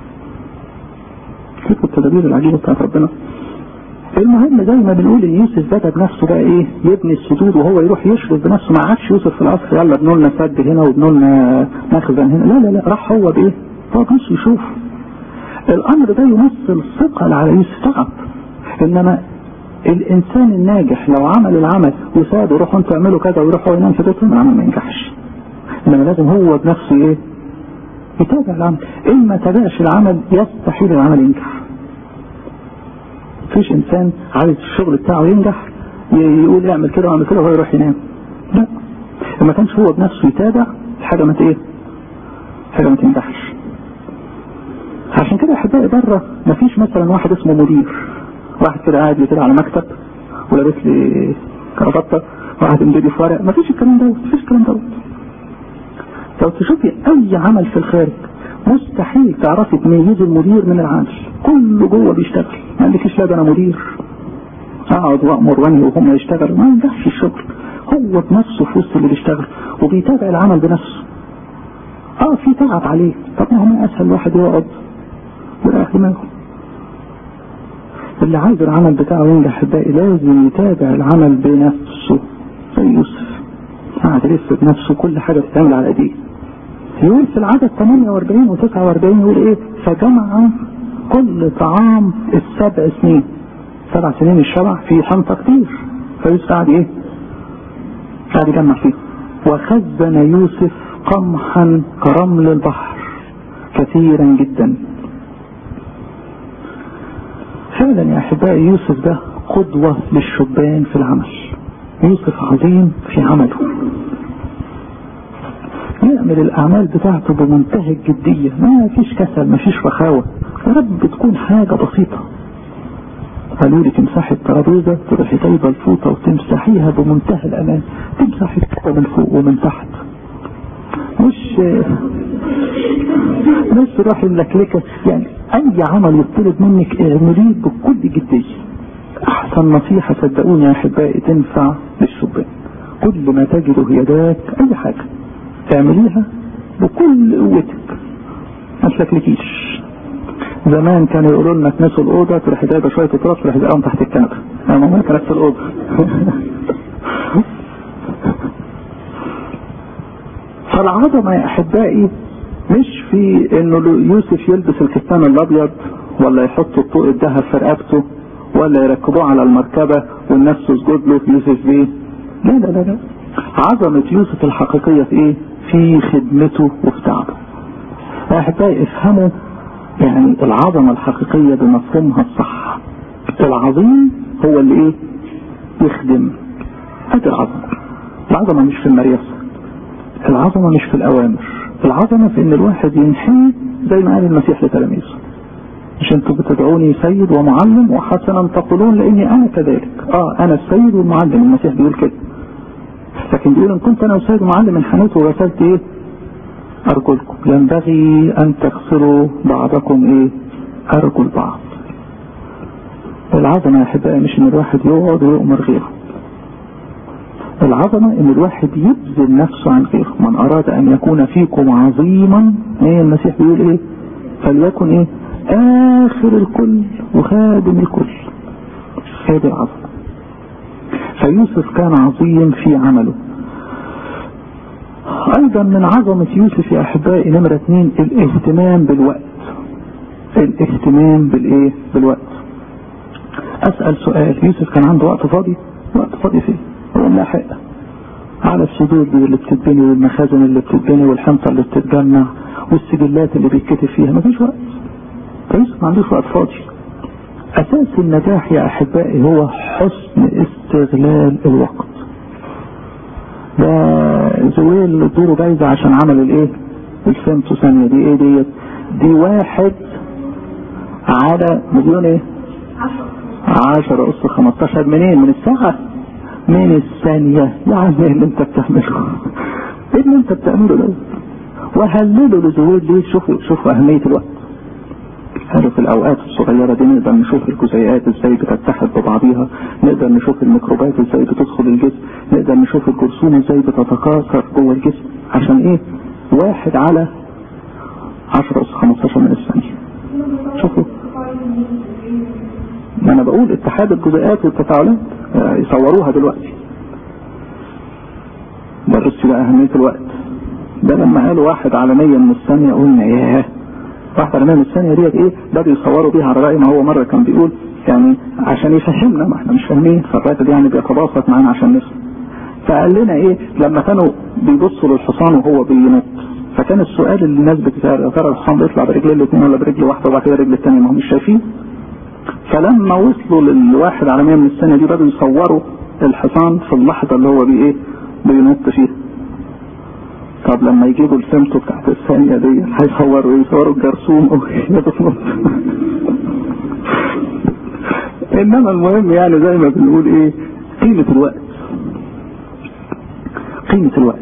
شوفوا التدابير العجيبة بتاعت ربنا المهم زي ما بنقول ان يوسف بدا بنفسه بقى ايه يبني السدود وهو يروح يشرف بنفسه ما عادش يوسف في العصر يلا ابنوا لنا سد هنا وابنوا لنا مخزن هنا لا لا لا راح هو بايه؟ هو بنفسه يشوف الامر ده يمثل ثقل على يوسف تعب انما الانسان الناجح لو عمل العمل وساب يروحوا انتوا اعملوا كذا ويروح هو ينام في بيتهم العمل ما ينجحش انما لازم هو بنفسه ايه؟ يتابع العمل ان ما تابعش العمل يستحيل العمل ينجح مفيش انسان عايز الشغل بتاعه ينجح يقول اعمل كده واعمل كده وهو يروح ينام لا ما كانش هو بنفسه يتابع الحاجه ما ايه حاجه ما تنجحش عشان كده احبائي بره مفيش مثلا واحد اسمه مدير واحد كده قاعد لي كده على مكتب ولابس لي كرافته واحد مدير في ورق مفيش الكلام دوت مفيش الكلام دوت لو تشوفي اي عمل في الخارج مستحيل تعرفي تميزي المدير من العامل كله جوه بيشتغل ما عندكش لا ده انا مدير اقعد وامر وانهي وهم يشتغلوا ما ينجحش الشغل هو بنفسه في وسط اللي بيشتغل وبيتابع العمل بنفسه اه في تعب عليه طب ما هو ما اسهل واحد يقعد ويريح دماغه اللي عايز العمل بتاعه ينجح الباقي لازم يتابع العمل بنفسه زي يوسف قاعد يلف بنفسه كل حاجه بتتعمل على ايديه يقول في العدد 48 و 49 يقول ايه فجمع كل طعام السبع سنين سبع سنين الشبع في حنطة كتير فيوسف قاعد ايه قاعد يجمع فيه وخزن يوسف قمحا كرمل البحر كثيرا جدا فعلا يا احبائي يوسف ده قدوة للشبان في العمل يوسف عظيم في عمله يعمل الأعمال بتاعته بمنتهى الجدية ما فيش كسل ما فيش رخاوة يا رب تكون حاجة بسيطة قالوا لي تمسحي الترابيزة تروحي جايبة الفوطة وتمسحيها بمنتهى الأمان تمسحي الفوطة من فوق ومن تحت مش مش روح الملكلكة يعني اي عمل يطلب منك اعمليه بكل جدية احسن نصيحة صدقوني يا احبائي تنفع للشبان كل ما تجده يداك اي حاجة تعمليها بكل قوتك ما تلكلكيش زمان كانوا يقولوا لنا كنسوا الاوضه تروح جايبه شويه تراب تروح جايبهم تحت الكنبه انا ما كانت في الاوضه فالعظمه يا احبائي مش في انه يوسف يلبس الكتان الابيض ولا يحط الطوق الذهب في رقبته ولا يركبوه على المركبه والناس تسجد له يوسف ليه؟ لا لا لا لا عظمه يوسف الحقيقيه في ايه؟ في خدمته وفي تعبه. يا احبائي افهموا يعني العظمة الحقيقية بمفهومها الصح العظيم هو اللي ايه يخدم هذه العظمة العظمة مش في المريسة العظمة مش في الأوامر العظمة في ان الواحد ينحني زي ما قال المسيح لتلاميذه مش انتوا بتدعوني سيد ومعلم وحسنا تقولون لاني انا كذلك اه انا السيد والمعلم المسيح بيقول كده لكن بيقول ان كنت انا السيد ومعلم انحنيت وغسلت ايه أرجلكم ينبغي أن تغسلوا بعضكم إيه أرجل بعض العظمة يا أحبائي مش إن الواحد يقعد ويؤمر غيره العظمة إن الواحد يبذل نفسه عن غيره من أراد أن يكون فيكم عظيما إيه المسيح بيقول إيه فليكن إيه آخر الكل وخادم الكل هذه العظمة فيوسف كان عظيم في عمله ايضا من عظمة يوسف يا احبائي نمرة اثنين الاهتمام بالوقت الاهتمام بالايه بالوقت اسأل سؤال يوسف كان عنده وقت فاضي وقت فاضي فيه هو لاحق على السدود اللي بتتبني والمخازن اللي بتتبني والحنطة اللي بتتجمع والسجلات اللي بيتكتب فيها مفيش وقت فيوسف ما عندوش وقت فاضي اساس النجاح يا احبائي هو حسن استغلال الوقت ده زويل ادوله جايزة عشان عمل الايه الفيمتو ثانية دي ايه ديت دي واحد على مليون ايه عشرة اس خمستاشر منين من الساعة من الثانية يا عم ايه اللي انت بتعمله ايه اللي انت بتعمله ده وهللوا لزويل ليه شوفوا شوفوا اهمية الوقت قالوا في الاوقات الصغيرة دي نقدر نشوف الجزيئات ازاي بتتحد ببعضيها نقدر نشوف الميكروبات ازاي بتدخل الجسم نقدر نشوف الجرثومة ازاي بتتكاثر جوه الجسم عشان ايه واحد على 10 اس 15 من الثانية شوفوا ما انا بقول اتحاد الجزيئات والتفاعلات يصوروها دلوقتي درست بقى اهمية الوقت ده لما قالوا واحد على 100 من الثانية قلنا ياه واحد على 100 من الثانية ديت ايه ده بيصوروا بيها على رأي ما هو مرة كان بيقول يعني عشان يفهمنا ما احنا مش فاهمين فالراجل يعني بيتباسط معانا عشان نفهم فقال لنا ايه لما كانوا بيبصوا للحصان وهو بينط فكان السؤال اللي الناس بتسأل يا ترى الحصان بيطلع برجلين الاثنين ولا برجل واحده وبعد كده رجل الثانيه ما هم مش شايفين فلما وصلوا للواحد على 100 من الثانيه دي بدأوا يصوروا الحصان في اللحظه اللي هو بي ايه بينط فيها طب لما يجيبوا السمتو بتاعت الثانيه دي هيصوروا ايه يصوروا الجرثوم وهي بتنط انما المهم يعني زي ما بنقول ايه قيمه الوقت قيمة الوقت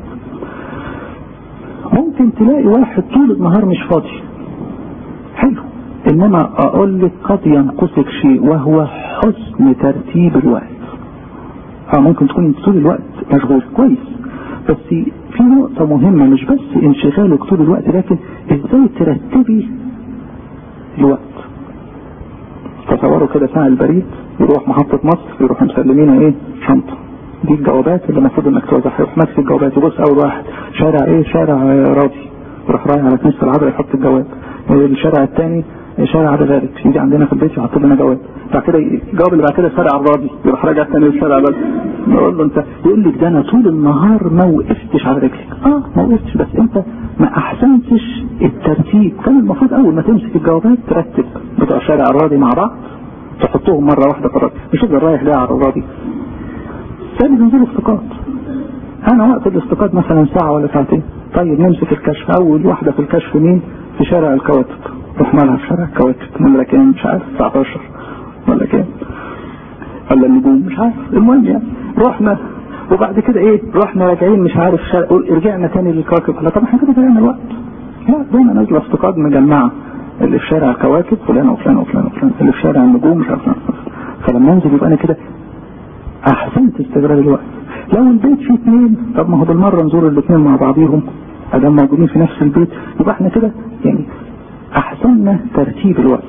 ممكن تلاقي واحد طول النهار مش فاضي حلو انما اقول لك قد ينقصك شيء وهو حسن ترتيب الوقت اه ممكن تكون طول الوقت مشغول كويس بس في نقطة مهمة مش بس انشغالك طول الوقت لكن ازاي ترتبي الوقت تصوروا كده ساعة البريد يروح محطة مصر يروح مسلمينها ايه شنطة دي الجوابات اللي المفروض انك توزعها يروح ماسك الجوابات يبص اول واحد شارع ايه شارع راضي يروح رايح على كنيسه العذراء يحط الجواب الشارع الثاني شارع على ذلك يجي عندنا في البيت يحط لنا جواب بعد كده الجواب اللي بعد كده شارع الراضي يروح راجع ثاني للشارع ده نقول له انت يقول لك ده انا طول النهار ما وقفتش على رجلك اه ما وقفتش بس انت ما احسنتش الترتيب كان المفروض اول ما تمسك الجوابات ترتب بتوع شارع الراضي مع بعض تحطهم مره واحده في الراضي مش تفضل رايح ليه على الراضي ثاني بنزل استقاط انا وقت الاستقاط مثلا ساعة ولا ساعتين طيب نمسك الكشف اول واحدة في الكشف مين في شارع الكواكب روح مالها في شارع الكواكب نمرة كام مش عارف 19 ولا كام ولا النجوم مش عارف المهم يعني رحنا وبعد كده ايه رحنا راجعين مش عارف شارع رجعنا تاني للكواكب لا طب احنا كده ضيعنا الوقت لا دايما نازله افتقاد مجمعه اللي في شارع الكواكب فلان وفلان وفلان وفلان اللي في شارع النجوم مش عارف فلما انزل يبقى انا كده احسنت استغلال الوقت لو البيت فيه اثنين طب ما هو بالمره نزور الاثنين مع بعضيهم ادام موجودين في نفس البيت يبقى احنا كده يعني احسننا ترتيب الوقت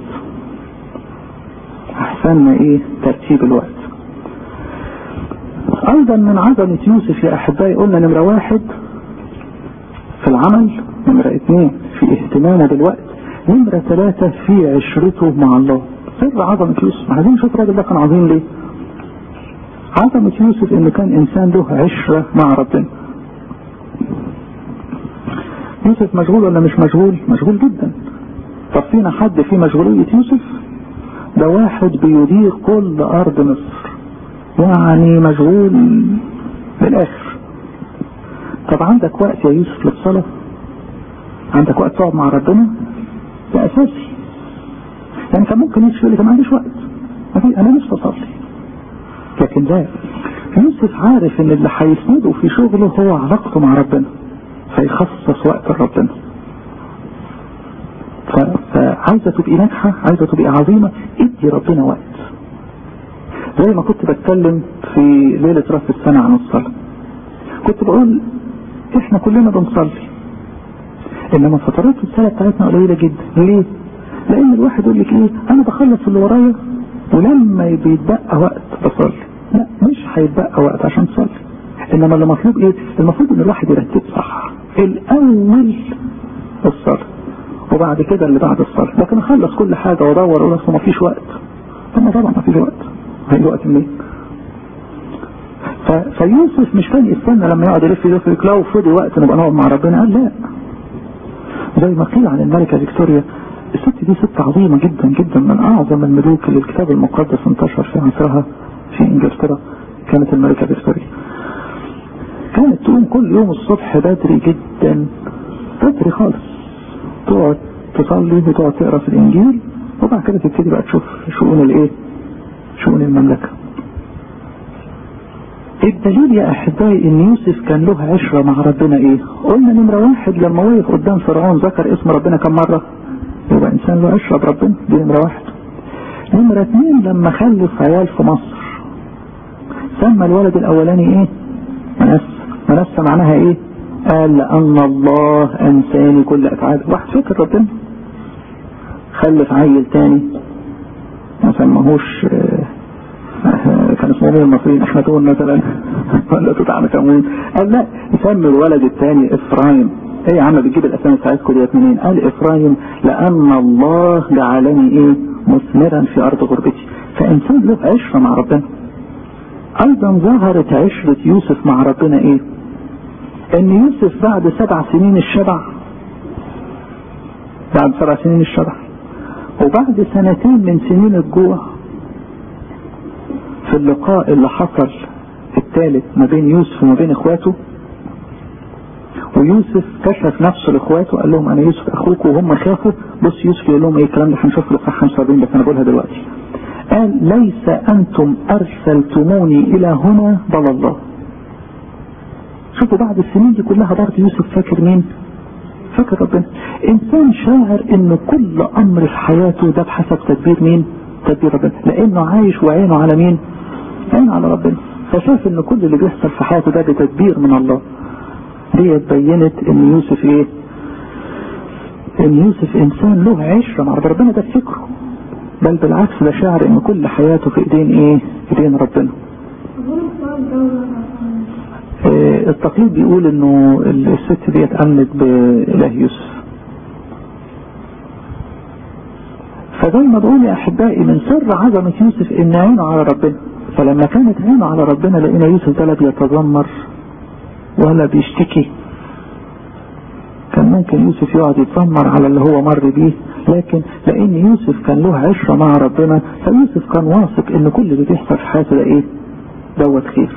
احسننا ايه ترتيب الوقت ايضا من عظمة يوسف يا احبائي قلنا نمرة واحد في العمل نمرة اثنين في اهتمامه بالوقت نمرة ثلاثة في عشرته مع الله سر عظمة يوسف عايزين نشوف الراجل ده كان عظيم ليه عظمة يوسف انه كان انسان له عشرة مع ربنا يوسف مشغول ولا مش مشغول مشغول جدا طب فينا حد في مشغولية يوسف ده واحد بيدير كل ارض مصر يعني مشغول بالاخر طب عندك وقت يا يوسف للصلاة عندك وقت تقعد مع ربنا ده اساسي يعني كان ممكن يوسف يقول لي ما عنديش وقت انا نفسي اصلي لكن لا يوسف عارف ان اللي هيسنده في شغله هو علاقته مع ربنا فيخصص وقت لربنا فعايزة تبقي ناجحة عايزة تبقي عظيمة ادي ربنا وقت زي ما كنت بتكلم في ليلة راس السنة عن الصلاة كنت بقول احنا كلنا بنصلي انما فترات الصلاة بتاعتنا قليلة جدا ليه؟ لان الواحد يقول لك ايه انا بخلص اللي ورايا ولما بيتبقى وقت بصلي لا مش هيتبقى وقت عشان تصلي انما اللي مطلوب ايه المفروض ان الواحد يرتب صح الاول الصلاة وبعد كده اللي بعد الصلاة لكن اخلص كل حاجة وادور اقول اصل مفيش وقت ثم طبعا مفيش وقت هيجي وقت منين فيوسف مش كان يستنى لما يقعد يلف يلف لو فضي وقت نبقى نقعد مع ربنا قال لا زي ما قيل عن الملكة فيكتوريا الست دي ست عظيمة جدا جدا من أعظم الملوك اللي الكتاب المقدس انتشر في عصرها في إنجلترا كانت الملكة فيكتوريا كانت تقوم كل يوم الصبح بدري جدا بدري خالص تقعد تصلي وتقعد تقرا في الإنجيل وبعد كده تبتدي بقى تشوف شؤون الإيه؟ شؤون المملكة. الدليل يا أحبائي إن يوسف كان له عشرة مع ربنا إيه؟ قلنا نمرة واحد لما وقف قدام فرعون ذكر اسم ربنا كم مرة؟ يبقى إنسان له عشرة بربنا دي نمرة واحد. نمرة اثنين لما خلف عيال في مصر سمى الولد الأولاني إيه؟ منسى منسى معناها إيه؟ قال لأن الله أنساني كل أفعال واحد فكر ربنا خلف عيل تاني ما سماهوش كان اسمه مين المصريين احمدون مثلا ولا توت عنخ امون قال لا سمي الولد الثاني افرايم ايه يا عم بتجيب الاسامي بتاعتكم ديت منين؟ قال افرايم لان الله جعلني ايه؟ مثمرا في ارض غربتي فانسان له عشره مع ربنا ايضا ظهرت عشره يوسف مع ربنا ايه؟ ان يوسف بعد سبع سنين الشبع بعد سبع سنين الشبع وبعد سنتين من سنين الجوع في اللقاء اللي حصل الثالث ما بين يوسف وما بين اخواته ويوسف كشف نفسه لاخواته قال لهم انا يوسف اخوكم وهم خافوا بص يوسف يقول لهم ايه الكلام ده هنشوف في الاصحاح 45 بس انا بقولها دلوقتي قال ليس انتم ارسلتموني الى هنا بل الله شوفوا بعد السنين دي كلها برضه يوسف فاكر مين فاكر ربنا انسان شاعر ان كل امر في حياته ده بحسب تدبير مين تدبير ربنا لانه عايش وعينه على مين عينه على ربنا فشاف ان كل اللي بيحصل في حياته ده بتدبير من الله ديت بينت ان يوسف ايه ان يوسف انسان له عشره مع ربنا ده فكره بل بالعكس ده شاعر ان كل حياته في ايدين ايه ايدين ربنا اه التقليد بيقول انه الست ديت امنت باله يوسف فزي ما بقول يا احبائي من سر عظمه يوسف ان عينه على ربنا فلما كانت عينه على ربنا لقينا يوسف ده لا بيتذمر ولا بيشتكي كان ممكن يوسف يقعد يتذمر على اللي هو مر بيه لكن لان يوسف كان له عشره مع ربنا فيوسف كان واثق ان كل اللي بيحصل في حياته ده ايه دوت خير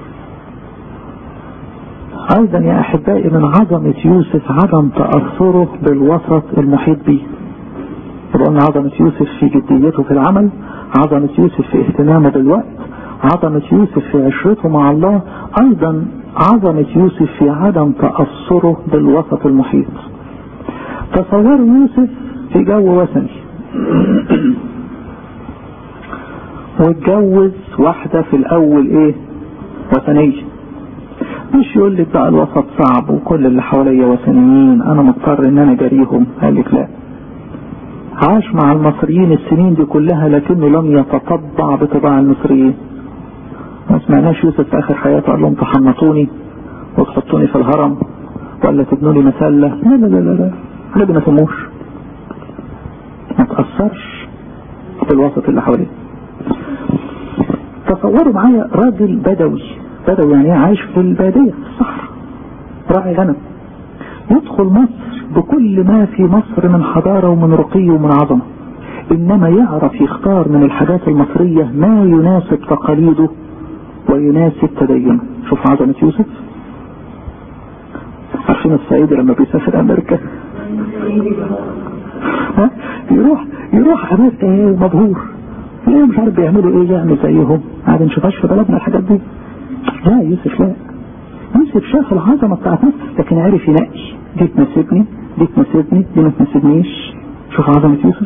ايضا يا احبائي من عظمه يوسف عدم تاثره بالوسط المحيط به قلنا عظمة يوسف في جديته في العمل عظمة يوسف في اهتمامه بالوقت عظمة يوسف في عشرته مع الله ايضا عظمة يوسف في عدم تأثره بالوسط المحيط تصوروا يوسف في جو وثني واتجوز واحدة في الاول ايه وثنية مش يقول لك بقى الوسط صعب وكل اللي حواليا وثنيين انا مضطر ان انا جاريهم قال لك لا عاش مع المصريين السنين دي كلها لكنه لم يتطبع بطباع المصريين ما سمعناش يوسف في اخر حياته قال لهم تحنطوني وتحطوني في الهرم ولا تبنوا لي مسله لا لا لا لا لا الذي ما سموش ما تأثرش بالوسط اللي حواليه تصوروا معايا راجل بدوي بدوي يعني عايش في البادية في الصحراء راعي غنم يدخل مصر بكل ما في مصر من حضارة ومن رقي ومن عظمة انما يعرف يختار من الحاجات المصرية ما يناسب تقاليده ويناسب تدينه شوف عظمة يوسف عارفين الصعيدي لما بيسافر امريكا ها يروح يروح امريكا ايه مبهور ليه مش عارف بيعملوا ايه يعمل زيهم عادي نشوفهاش في بلدنا الحاجات دي لا يوسف لا يوسف شاف العظمه بتاعت مصر لكن عرف ينقي دي تناسبني دي تناسبني دي ما تناسبنيش شوف عظمه يوسف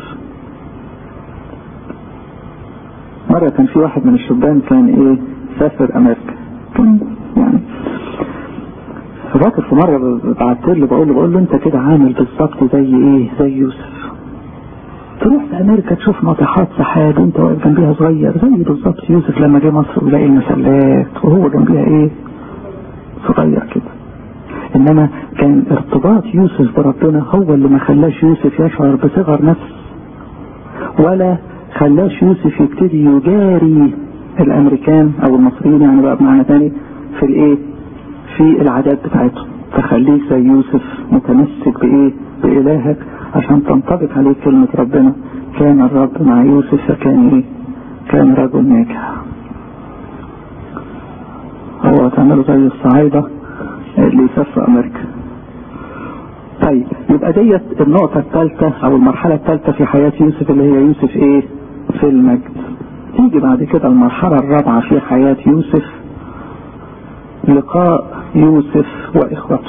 مرة كان في واحد من الشبان كان ايه سافر امريكا كان يعني فاكر في مرة بعت له بقول له بقول له انت كده عامل بالظبط زي ايه زي يوسف تروح في امريكا تشوف ناطحات سحاب وانت واقف جنبيها صغير زي بالظبط يوسف لما جه مصر ويلاقي المسلات وهو جنبيها ايه صغير كده انما كان ارتباط يوسف بربنا هو اللي ما خلاش يوسف يشعر بصغر نفس ولا خلاش يوسف يبتدي يجاري الامريكان او المصريين يعني بقى بمعنى تاني في الايه في العادات بتاعتهم تخليك زي يوسف متمسك بايه بإلهك عشان تنطبق عليه كلمة ربنا كان الرب مع يوسف فكان ايه كان رجل ناجح هو تعمله زي الصعايدة اللي يسافر امريكا طيب يبقى ديت النقطة الثالثة او المرحلة الثالثة في حياة يوسف اللي هي يوسف ايه في المجد تيجي بعد كده المرحلة الرابعة في حياة يوسف لقاء يوسف واخوته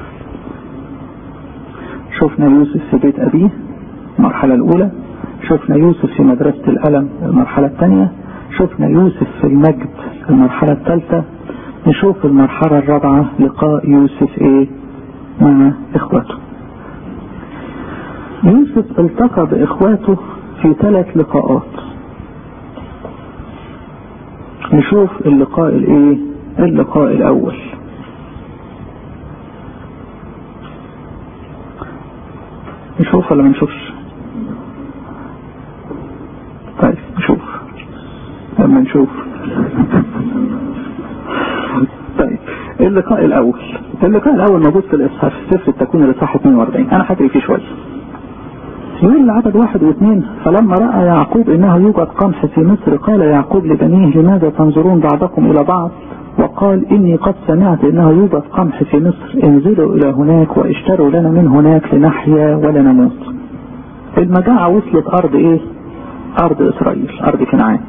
شفنا يوسف في بيت ابيه المرحلة الاولى شفنا يوسف في مدرسة الالم المرحلة الثانية شفنا يوسف في المجد المرحلة الثالثة نشوف المرحلة الرابعة لقاء يوسف ايه مع اخوته يوسف التقى باخواته في ثلاث لقاءات نشوف اللقاء الايه اللقاء الاول نشوف ولا ما نشوفش طيب نشوف لما نشوف طيب اللقاء الاول اللقاء الاول موجود في الاصحاح سفر التكوين الاصحاح 42 انا هجري فيه شويه يقول العدد واحد واثنين فلما رأى يعقوب انه يوجد قمح في مصر قال يعقوب لبنيه لماذا تنظرون بعضكم الى بعض وقال اني قد سمعت انه يوجد قمح في مصر انزلوا الى هناك واشتروا لنا من هناك لنحيا ولا نموت المجاعة وصلت ارض ايه ارض اسرائيل ارض كنعان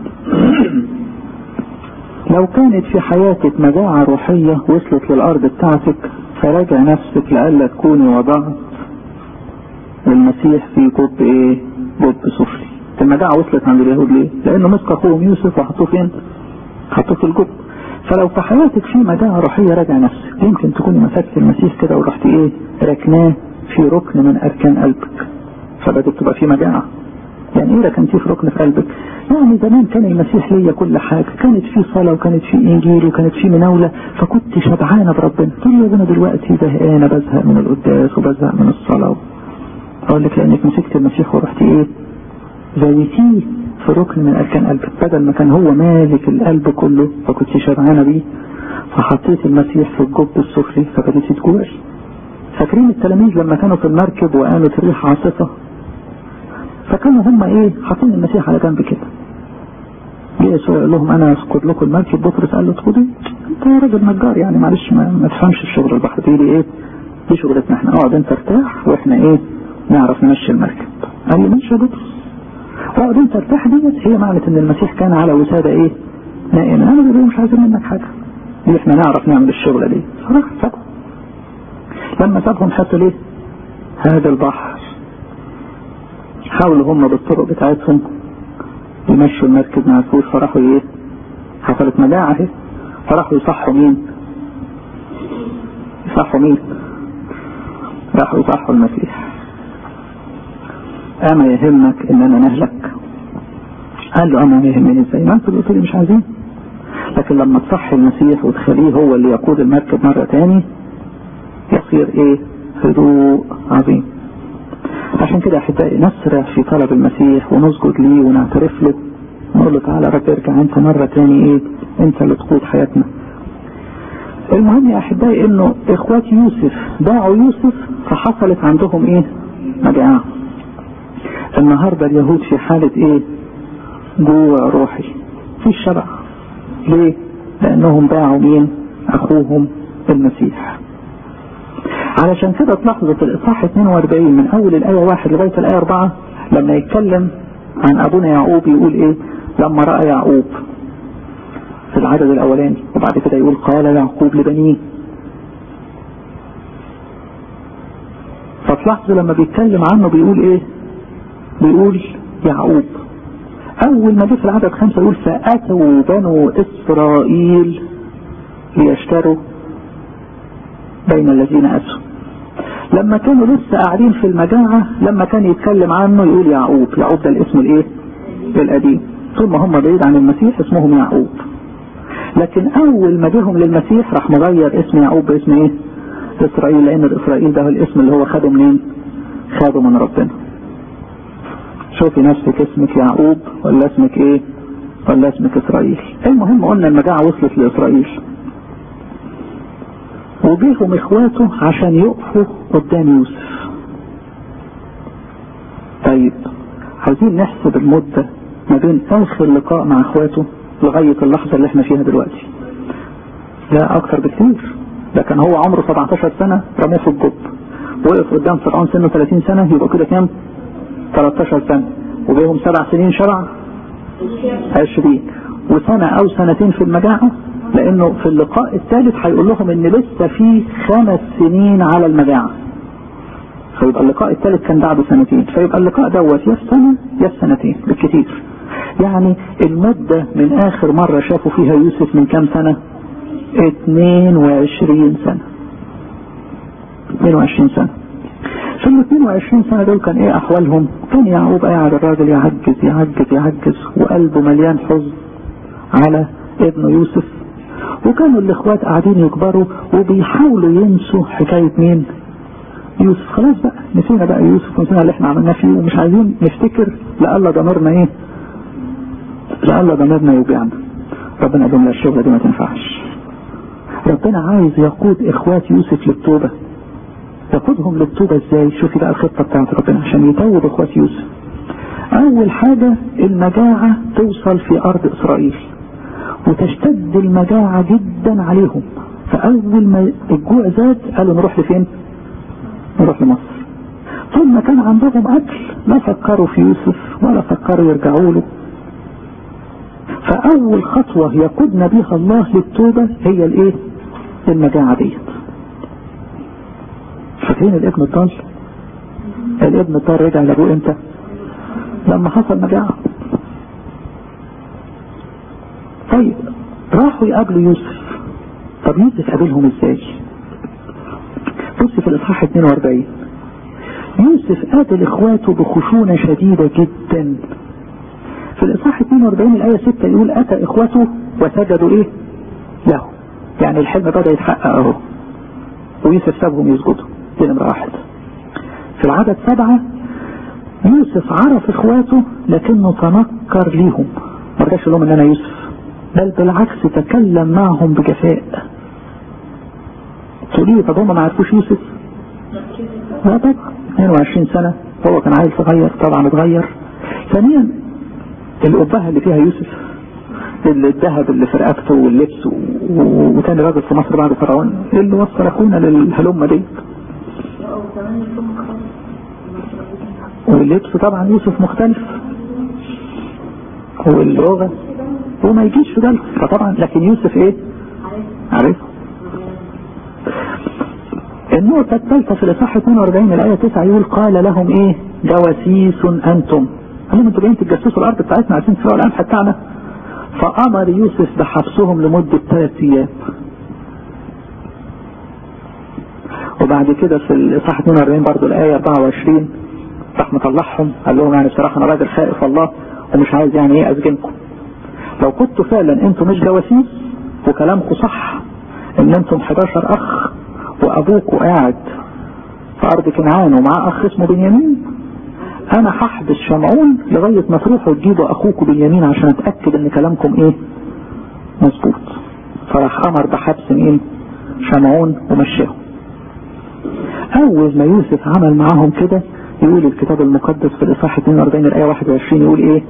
لو كانت في حياتك مجاعة روحية وصلت للارض بتاعتك فراجع نفسك لألا تكوني وضعت المسيح في جب ايه جب سفلي المجاعة وصلت عند اليهود ليه لانه مسك اخوهم يوسف وحطوه فين حطوه في الجب فلو في حياتك في مجاعة روحية راجع نفسك يمكن تكوني مسكت المسيح كده ورحت ايه ركناه في ركن من اركان قلبك فبدت تبقى في مجاعة يعني ايه ركنتيه في ركن في قلبك يعني زمان كان المسيح ليا كل حاجة كانت في صلاة وكانت في انجيل وكانت في مناولة فكنت شبعانة بربنا تقول لي انا دلوقتي زهقانة بزهق من القداس وبزهق من الصلاة اقول لك لانك مسكت المسيح ورحت ايه زيتيه في ركن من اركان قلبك بدل ما كان هو مالك القلب كله فكنت شبعانه بيه فحطيت المسيح في الجب السفلي فبديت تجوعي فاكرين التلاميذ لما كانوا في المركب وقامت ريح عاصفه فكانوا هم ايه حاطين المسيح على جنب كده جه يسوع يقول لهم انا اسقط لكم المركب بطرس قال له اسقطي انت يا راجل نجار يعني معلش ما, ما تفهمش في شغل البحر دي ايه دي شغلتنا احنا اقعد انت ارتاح واحنا ايه نعرف نمشي المركب قال لي ماشي يا بطرس اقعد انت ارتاح ديت هي معنى ان المسيح كان على وسادة ايه نائم انا بيقولوا مش عايزين منك حاجه دي احنا نعرف نعمل الشغله دي فراح سابهم لما سابهم حطوا ليه هذا البحر حاولوا هم بالطرق بتاعتهم يمشوا المركب مع الفوش فراحوا ايه حصلت مجاعة اهي فراحوا يصحوا مين يصحوا مين راحوا يصحوا المسيح اما يهمك اننا نهلك قال له اما يهمني ازاي ما انتوا قلتوا لي مش عايزين لكن لما تصحي المسيح وتخليه هو اللي يقود المركب مرة تاني يصير ايه هدوء عظيم عشان كده احبائي نسرع في طلب المسيح ونسجد ليه ونعترف له نقول له تعالى رب ارجع انت مرة تاني ايه انت اللي تقود حياتنا المهم يا احبائي انه اخوات يوسف باعوا يوسف فحصلت عندهم ايه مجاعة النهاردة اليهود في حالة ايه جوع روحي في الشرع ليه لانهم باعوا مين اخوهم المسيح علشان كده تلاحظوا في الاصحاح 42 من اول الايه 1 لغايه الايه 4 لما يتكلم عن ابونا يعقوب يقول ايه لما راى يعقوب في العدد الاولاني وبعد كده يقول قال يعقوب لبنيه فتلاحظوا لما بيتكلم عنه بيقول ايه بيقول يعقوب اول ما جه في العدد خمسة يقول فاتوا بنو اسرائيل ليشتروا بين الذين اتوا لما كانوا لسه قاعدين في المجاعة لما كان يتكلم عنه يقول يعقوب يعقوب ده الاسم الايه القديم طول ما هم بعيد عن المسيح اسمهم يعقوب لكن اول ما جيهم للمسيح راح مغير اسم يعقوب باسم ايه اسرائيل لان الاسرائيل ده هو الاسم اللي هو خده منين خده من ربنا شوفي نفسك اسمك يعقوب ولا اسمك ايه ولا اسمك اسرائيل المهم قلنا المجاعة وصلت لاسرائيل وجيهم اخواته عشان يقفوا قدام يوسف طيب عايزين نحسب المدة ما بين اخر لقاء مع اخواته لغاية اللحظة اللي احنا فيها دلوقتي لا اكتر بكتير ده كان هو عمره 17 سنة رموه في الجب وقف قدام فرعون سنه 30 سنة يبقى كده كام 13 سنة وجايهم سبع سنين شرع 20 وسنة او سنتين في المجاعة لانه في اللقاء الثالث هيقول لهم ان لسه في خمس سنين على المجاعة فيبقى اللقاء الثالث كان بعده سنتين فيبقى اللقاء دوت يا في سنة يا في سنتين بالكثير يعني المدة من اخر مرة شافوا فيها يوسف من كام سنة 22 سنة 22 سنة في ال 22 سنة دول كان ايه احوالهم كان يعقوب قاعد الراجل يعجز يعجز يعجز وقلبه مليان حزن على ابنه يوسف وكانوا الاخوات قاعدين يكبروا وبيحاولوا ينسوا حكاية مين يوسف خلاص بقى نسينا بقى يوسف ونسينا اللي احنا عملناه فيه ومش عايزين نفتكر لألا ضميرنا ايه لألا ضميرنا يوجعنا ربنا قال لهم لا الشغلة دي ما تنفعش ربنا عايز يقود اخوات يوسف للتوبة يقودهم للتوبة ازاي شوفي بقى الخطة بتاعت ربنا عشان يتوب اخوات يوسف اول حاجة المجاعة توصل في ارض اسرائيل وتشتد المجاعة جدا عليهم فاول ما الجوع زاد قالوا نروح لفين نروح لمصر طول ما كان عندهم اكل لا فكروا في يوسف ولا فكروا يرجعوا له فاول خطوة يقودنا بها الله للتوبة هي الايه المجاعة ديت فاكرين الابن الضال الابن الضال رجع لابوه امتى لما حصل مجاعة طيب راحوا يقابلوا يوسف طب يوسف قابلهم ازاي بص في الاصحاح 42 يوسف قابل اخواته بخشونة شديدة جدا في الاصحاح 42 الاية 6 يقول اتى اخواته وسجدوا ايه له يعني الحلم بدأ يتحقق اهو ويوسف سابهم يسجدوا دي نمرة واحد في العدد سبعة يوسف عرف اخواته لكنه تنكر ليهم ما رجعش لهم ان انا يوسف بل بالعكس تكلم معهم بجفاء تقولي طب هم ما عرفوش يوسف لا طبعا 22 سنة هو كان عايز صغير طبعا اتغير ثانيا الأبهة اللي فيها يوسف الذهب اللي في رقبته واللبس وتاني راجل في مصر بعد فرعون ايه اللي وصل اخونا للهلمة دي واللبس طبعا يوسف مختلف واللغة وما يجيش في بالكم فطبعا لكن يوسف ايه عارف النقطة الثالثة في الإصحاح 42 الآية 9 يقول قال لهم إيه جواسيس أنتم قال لهم أنتوا جايين تتجسسوا الأرض بتاعتنا عشان تسرقوا القمح بتاعنا فأمر يوسف بحبسهم لمدة ثلاث أيام وبعد كده في الإصحاح 42 برضه الآية 24 راح مطلعهم قال لهم يعني بصراحة أنا راجل خائف الله ومش عايز يعني إيه أسجنكم لو كنتوا فعلا أنتوا مش جواسيس وكلامكم صح إن أنتم 11 أخ وأبوكوا قاعد في أرض كنعان ومعاه أخ اسمه بنيامين أنا هحبس شمعون لغاية ما تروحوا تجيبوا أخوكم بنيامين عشان أتأكد إن كلامكم إيه مظبوط فراح أمر بحبس مين شمعون ومشاهم أول ما يوسف عمل معاهم كده يقول الكتاب المقدس في الإصحاح 42 الآية 21 يقول إيه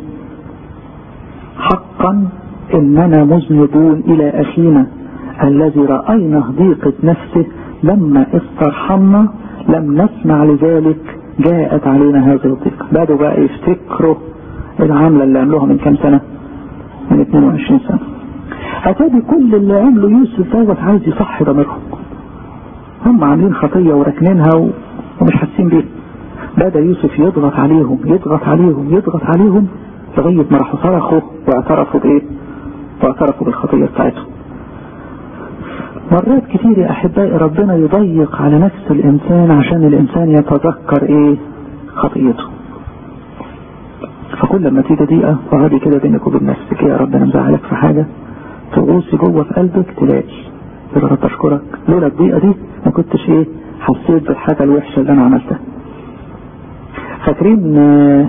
حقا إننا مذنبون إلى أخينا الذي رأينا ضيقة نفسه لما استرحمنا لم نسمع لذلك جاءت علينا هذه الضيقة بدوا بقى يفتكروا العاملة اللي عملوها من كام سنة من 22 سنة أتابي كل اللي عمله يوسف دوت عايز يصحي ضميرهم هم عاملين خطية وراكنينها ومش حاسين بيها بدأ يوسف يضغط عليهم يضغط عليهم يضغط عليهم لغاية ما راحوا صرخوا واعترفوا بايه واعترفوا بالخطية بتاعتهم مرات كتير يا احبائي ربنا يضيق على نفس الانسان عشان الانسان يتذكر ايه خطيته فكل لما تيجي ضيقة وغادي كده بينك وبين نفسك يا رب انا مزعلك في حاجة تغوصي جوه في قلبك تلاقي يا رب اشكرك لولا الضيقة دي ما كنتش ايه حسيت بالحاجة الوحشة اللي انا عملتها فاكرين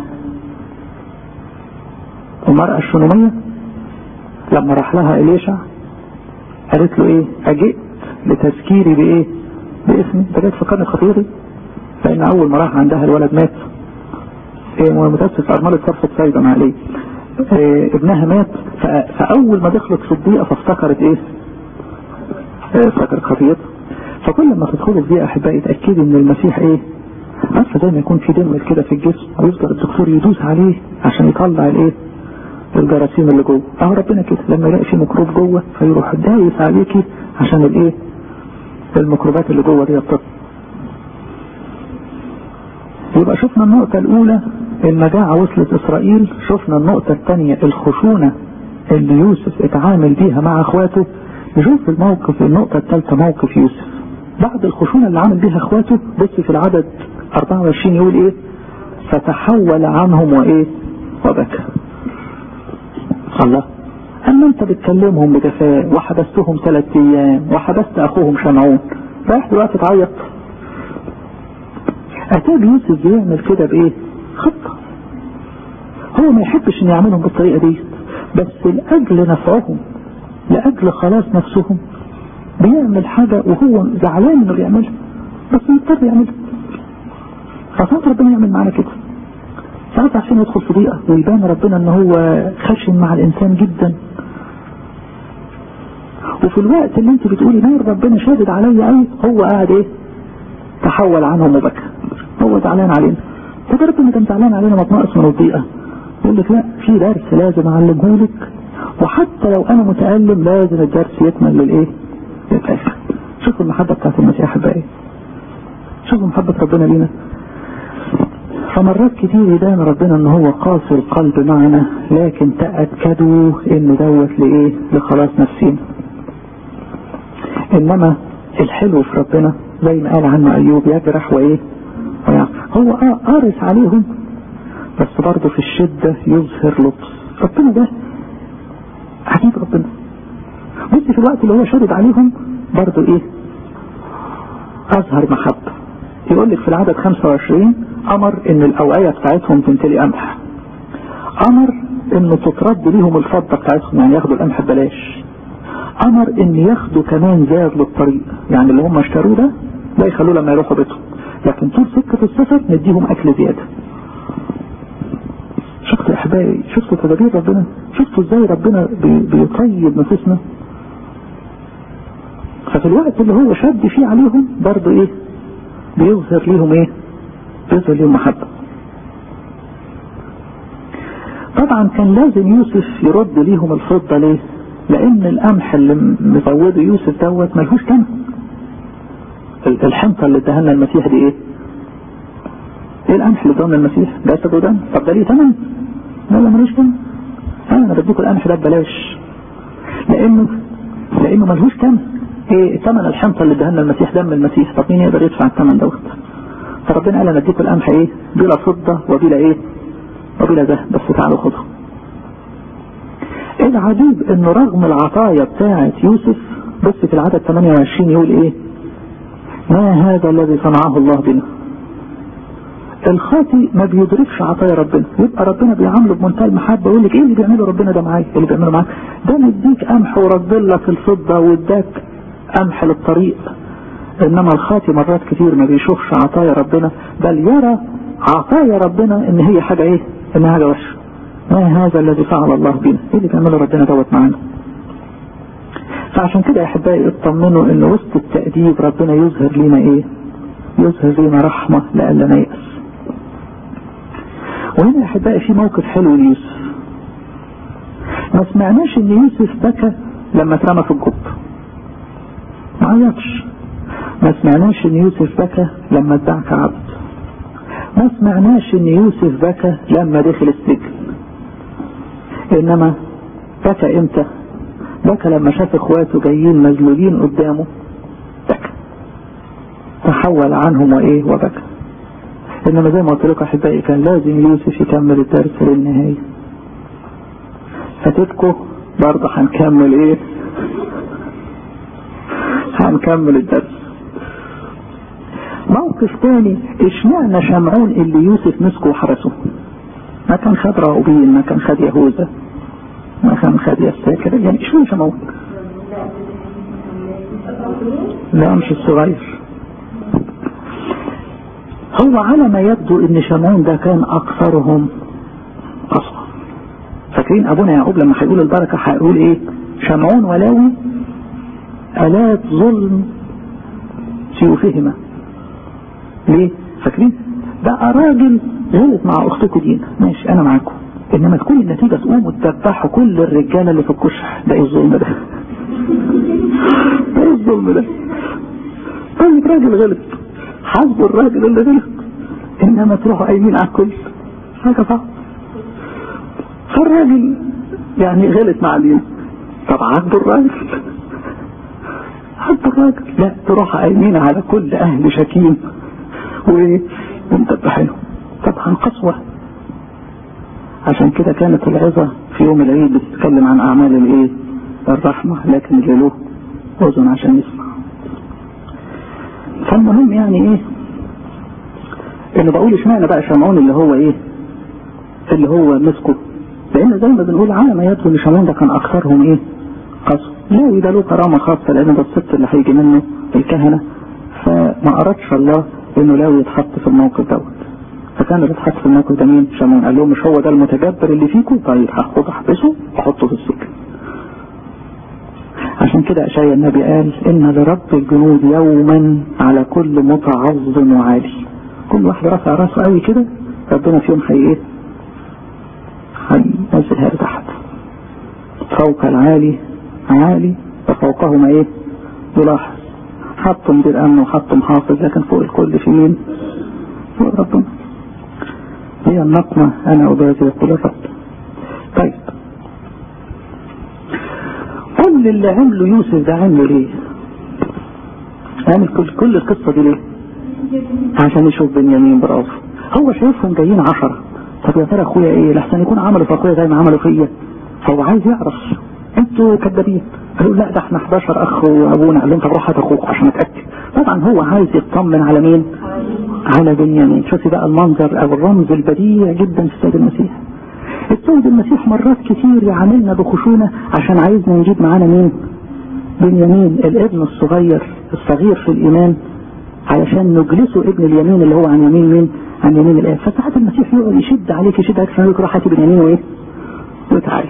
المرأة الشنومية لما راح لها إليشع قالت له ايه اجئت لتذكيري بايه باسمي انت جاي تفكرني بخطيري لان اول ما راح عندها الولد مات ايه متاسف ارملة صرفة سايبة مع ليه إيه ابنها مات فاول ما دخلت في الضيقة فافتكرت ايه افتكرت خطيرتها فكل ما تدخلوا في ضيقة احبائي اتاكدي ان المسيح ايه عارفه زي ما يكون في دم كده في الجسم ويفضل الدكتور يدوس عليه عشان يطلع الايه الجراثيم اللي جوه اهو ربنا كده لما يلاقي في ميكروب جوه فيروح دايس عليكي عشان الايه الميكروبات اللي جوه دي بتطلع يبقى شفنا النقطة الأولى المجاعة وصلت إسرائيل شفنا النقطة الثانية الخشونة اللي يوسف اتعامل بيها مع اخواته نشوف الموقف النقطة الثالثة موقف يوسف بعد الخشونة اللي عامل بيها اخواته بص في العدد 24 يقول ايه فتحول عنهم وايه وبكى الله اما انت بتكلمهم بجفاء وحبستهم ثلاث ايام وحبست اخوهم شمعون رايح دلوقتي تعيط اتاب يوسف بيعمل كده بايه خطة هو ما يحبش ان يعملهم بالطريقة دي بس لاجل نفعهم لاجل خلاص نفسهم بيعمل حاجة وهو زعلان انه بيعملها بس مضطر يعملها فساعات ربنا يعمل معانا كده ساعات عشان يدخل في ضيقة ويبان ربنا ان هو خشن مع الانسان جدا وفي الوقت اللي انت بتقولي نار ربنا شادد عليا قوي هو قاعد ايه تحول عنهم وبكى هو زعلان علينا طب ربنا كان زعلان علينا ما تنقص من الضيقة يقول لك لا في درس لازم اعلمه لك وحتى لو انا متألم لازم الدرس يكمل للايه للاخر شوفوا المحبة بتاعت المسيح احبائي شوفوا محبة ربنا لينا فمرات كتير يبان ربنا ان هو قاسي القلب معنا لكن تأكدوا ان دوت لايه لخلاص نفسينا انما الحلو في ربنا زي ما قال عنه ايوب يجرح وايه ويعفو هو اه قارس عليهم بس برضه في الشدة يظهر لطف ربنا ده عجيب ربنا بص في الوقت اللي هو شدد عليهم برضه ايه اظهر محبة يقول لك في العدد 25 امر ان الاوعية بتاعتهم تمتلي قمح امر انه تترد ليهم الفضة بتاعتهم يعني ياخدوا القمح ببلاش امر ان ياخدوا كمان زاد للطريق يعني اللي هم اشتروه ده ده يخلوه لما يروحوا بيتهم لكن طول سكة السفر نديهم اكل زيادة شفتوا احبائي شفتوا تدابير ربنا شفتوا ازاي ربنا بي بيطيب نفوسنا ففي الوقت اللي هو شد فيه عليهم برضه ايه بيظهر ليهم ايه بيظهر ليهم محبة طبعا طبعا كان لازم يوسف يرد ليهم الفضة ليه لان القمح اللي مزوده يوسف دوت ملهوش ثمن الحنطة اللي ادهنا المسيح دي ايه ايه القمح اللي ادهنا المسيح جسد ودم طب ده ليه ثمن لا لا ملوش ثمن انا بديكم القمح ده ببلاش لانه لانه ملهوش ثمن ايه ثمن الحنطة اللي ادهنا المسيح دم المسيح طب مين يقدر يدفع الثمن دوت فربنا قال انا اديكم القمح ايه بلا فضة وبلا ايه وبلا ذهب بس تعالوا خدوا العجيب ان رغم العطايا بتاعة يوسف بص في العدد 28 يقول ايه ما هذا الذي صنعه الله بنا الخاطي ما بيدركش عطايا ربنا يبقى ربنا بيعامله بمنتهى المحبة يقول لك ايه اللي بيعمله ربنا ده معايا اللي بيعمله معاك ده مديك قمح ورد لك الفضة واداك قمح للطريق انما الخاطي مرات كتير ما بيشوفش عطايا ربنا بل يرى عطايا ربنا ان هي حاجة ايه انها حاجة وحشة ما هذا الذي فعل الله بنا ايه اللي بيعمله ربنا دوت معانا فعشان كده يا احبائي اطمنوا ان وسط التأديب ربنا يظهر لنا ايه يظهر لنا رحمة لألا نيأس وهنا يا احبائي في موقف حلو ليوسف ما سمعناش ان يوسف بكى لما اترمى في الجب ما عيطش ما سمعناش ان يوسف بكى لما اتباع كعبد ما سمعناش ان يوسف بكى لما دخل السجن انما بكى امتى بكى لما شاف اخواته جايين مذلولين قدامه بكى تحول عنهم وايه وبكى انما زي ما قلت لكم احبائي كان لازم يوسف يكمل الدرس للنهايه فاتتكم برضه هنكمل ايه هنكمل الدرس موقف تاني اشمعنى شمعون اللي يوسف مسكه وحرسه ما كان خد راؤوبين ما كان خد يهوذا ما كان خد يساكر يعني اشمعنى شمعون لا مش الصغير هو على ما يبدو ان شمعون ده كان اكثرهم قسوة فاكرين ابونا يعقوب لما هيقول البركة هيقول ايه شمعون ولاوي الات ظلم سيوفهما ليه فاكرين بقى راجل غلط مع اختكم دينا ماشي انا معاكم انما تكون النتيجة تقوموا تذبحوا كل الرجالة اللي في الكشح ده ايه الظلم ده ده ايه الظلم ده طيب راجل غلط حاسبوا الراجل اللي غلط انما تروحوا قايمين على الكل حاجة صعبة فالراجل يعني غلط مع اليوم طب عاتبوا الراجل عاتبوا الراجل لا تروحوا قايمين على كل اهل شكيم وايه ومذبحينهم طبعا قسوة عشان كده كانت العظة في يوم العيد بتتكلم عن اعمال الايه الرحمة لكن اللي له اذن عشان يسمع فالمهم يعني ايه اللي بقول اشمعنى بقى شمعون اللي هو ايه اللي هو مسكه لان زي ما بنقول على ما يبدو ان شمعون ده كان اكثرهم ايه قسوة لاوي ده له كرامة خاصة لان ده الست اللي هيجي منه الكهنة فما ارادش الله انه لاوي يتحط في الموقف دوت فكان اللي اتحط في الموقف ده مين شمعون قال لهم مش هو ده المتجبر اللي فيكم طيب هاخده احبسه واحطه في السجن عشان كده أشعيا النبي قال إن لرب الجنود يوما على كل متعظم وعالي كل واحد رفع راسه قوي كده ربنا في يوم حي ايه هينزلها لتحت فوق العالي عالي وفوقهما ايه يلاحظ حطوا مدير امن وحطوا محافظ لكن فوق الكل في مين فوق ربنا هي النقمة انا ابازي يقول الرب طيب كل اللي عمله يوسف ده عمله ليه عمل كل, كل القصة دي ليه عشان يشوف بنيامين برافو هو شايفهم جايين عشرة طب يا ترى اخويا ايه لحسن يكون عملوا في اخويا زي ما عملوا فيا فهو عايز يعرف انتوا كدابين قالوا لا ده احنا 11 اخ وابونا قال لهم طب روح هات اخوك عشان اتاكد طبعا هو عايز يطمن على مين على بنيامين شوفي بقى المنظر او الرمز البديع جدا في السيد المسيح السيد المسيح مرات كتير يعاملنا بخشونة عشان عايزنا نجيب معانا مين بنيامين الابن الصغير الصغير في الايمان علشان نجلسه ابن اليمين اللي هو عن يمين مين عن يمين الاب فساعات المسيح يقعد يشد عليك يشد عليك فيقول روح هاتي بنيامين وايه وتعالي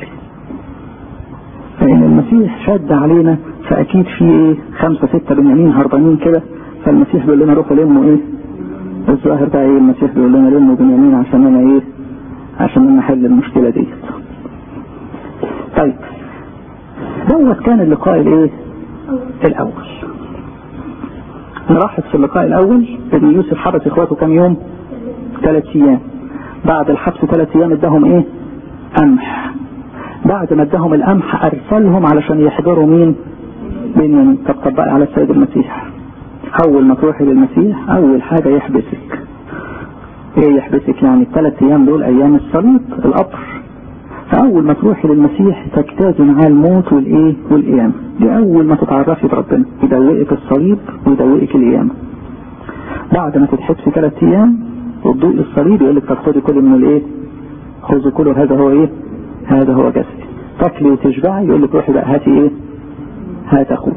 فإن المسيح شد علينا فأكيد في إيه خمسة ستة بنيامين هربانين كده فالمسيح بيقول لنا روحوا لموا إيه الظاهر بقى إيه المسيح بيقول لنا لموا بنيامين عشان أنا إيه عشان أنا أحل المشكلة دي دوت كان اللقاء الايه الاول نلاحظ في اللقاء الاول ان يوسف حبس اخواته كام يوم ثلاث ايام بعد الحبس ثلاث ايام اداهم ايه قمح بعد ما اداهم القمح ارسلهم علشان يحضروا مين بنيامين طب طبق على السيد المسيح اول ما تروحي للمسيح اول حاجة يحبسك ايه يحبسك يعني الثلاث ايام دول ايام الصليب القبر فاول ما تروحي للمسيح تجتازي معاه الموت والايه والقيامة دي اول ما تتعرفي بربنا يدوقك الصليب ويدوقك القيامة بعد ما تتحبسي ثلاث ايام وتدوقي الصليب يقول لك طب خدي كل من الايه خذوا كله هذا هو ايه هذا هو جسدي تاكلي وتشبعي يقول لك روحي بقى هاتي ايه هات اخوك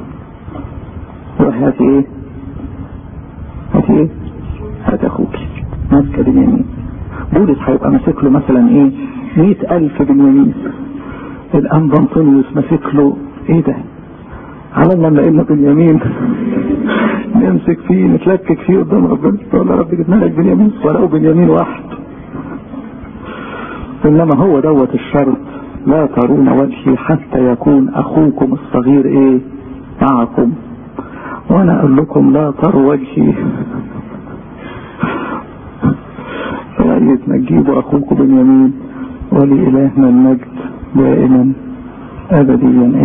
روحي هاتي ايه هاتي ايه هات اخوك ماسكه بنيامين بولس هيبقى ماسك له مثلا ايه مئة ألف بنيامين الأنبا أنطونيوس ماسك له ايه ده عملنا لقينا بنيامين نمسك فيه نتلكك فيه قدام ربنا نقول يا رب جبنا لك بنيامين ولو بنيامين واحد انما هو دوت الشرط لا ترون وجهي حتى يكون اخوكم الصغير ايه معكم وانا اقول لكم لا تروا وجهي رأيت نجيب اخوكم بنيامين ولإلهنا المجد دائما ابديا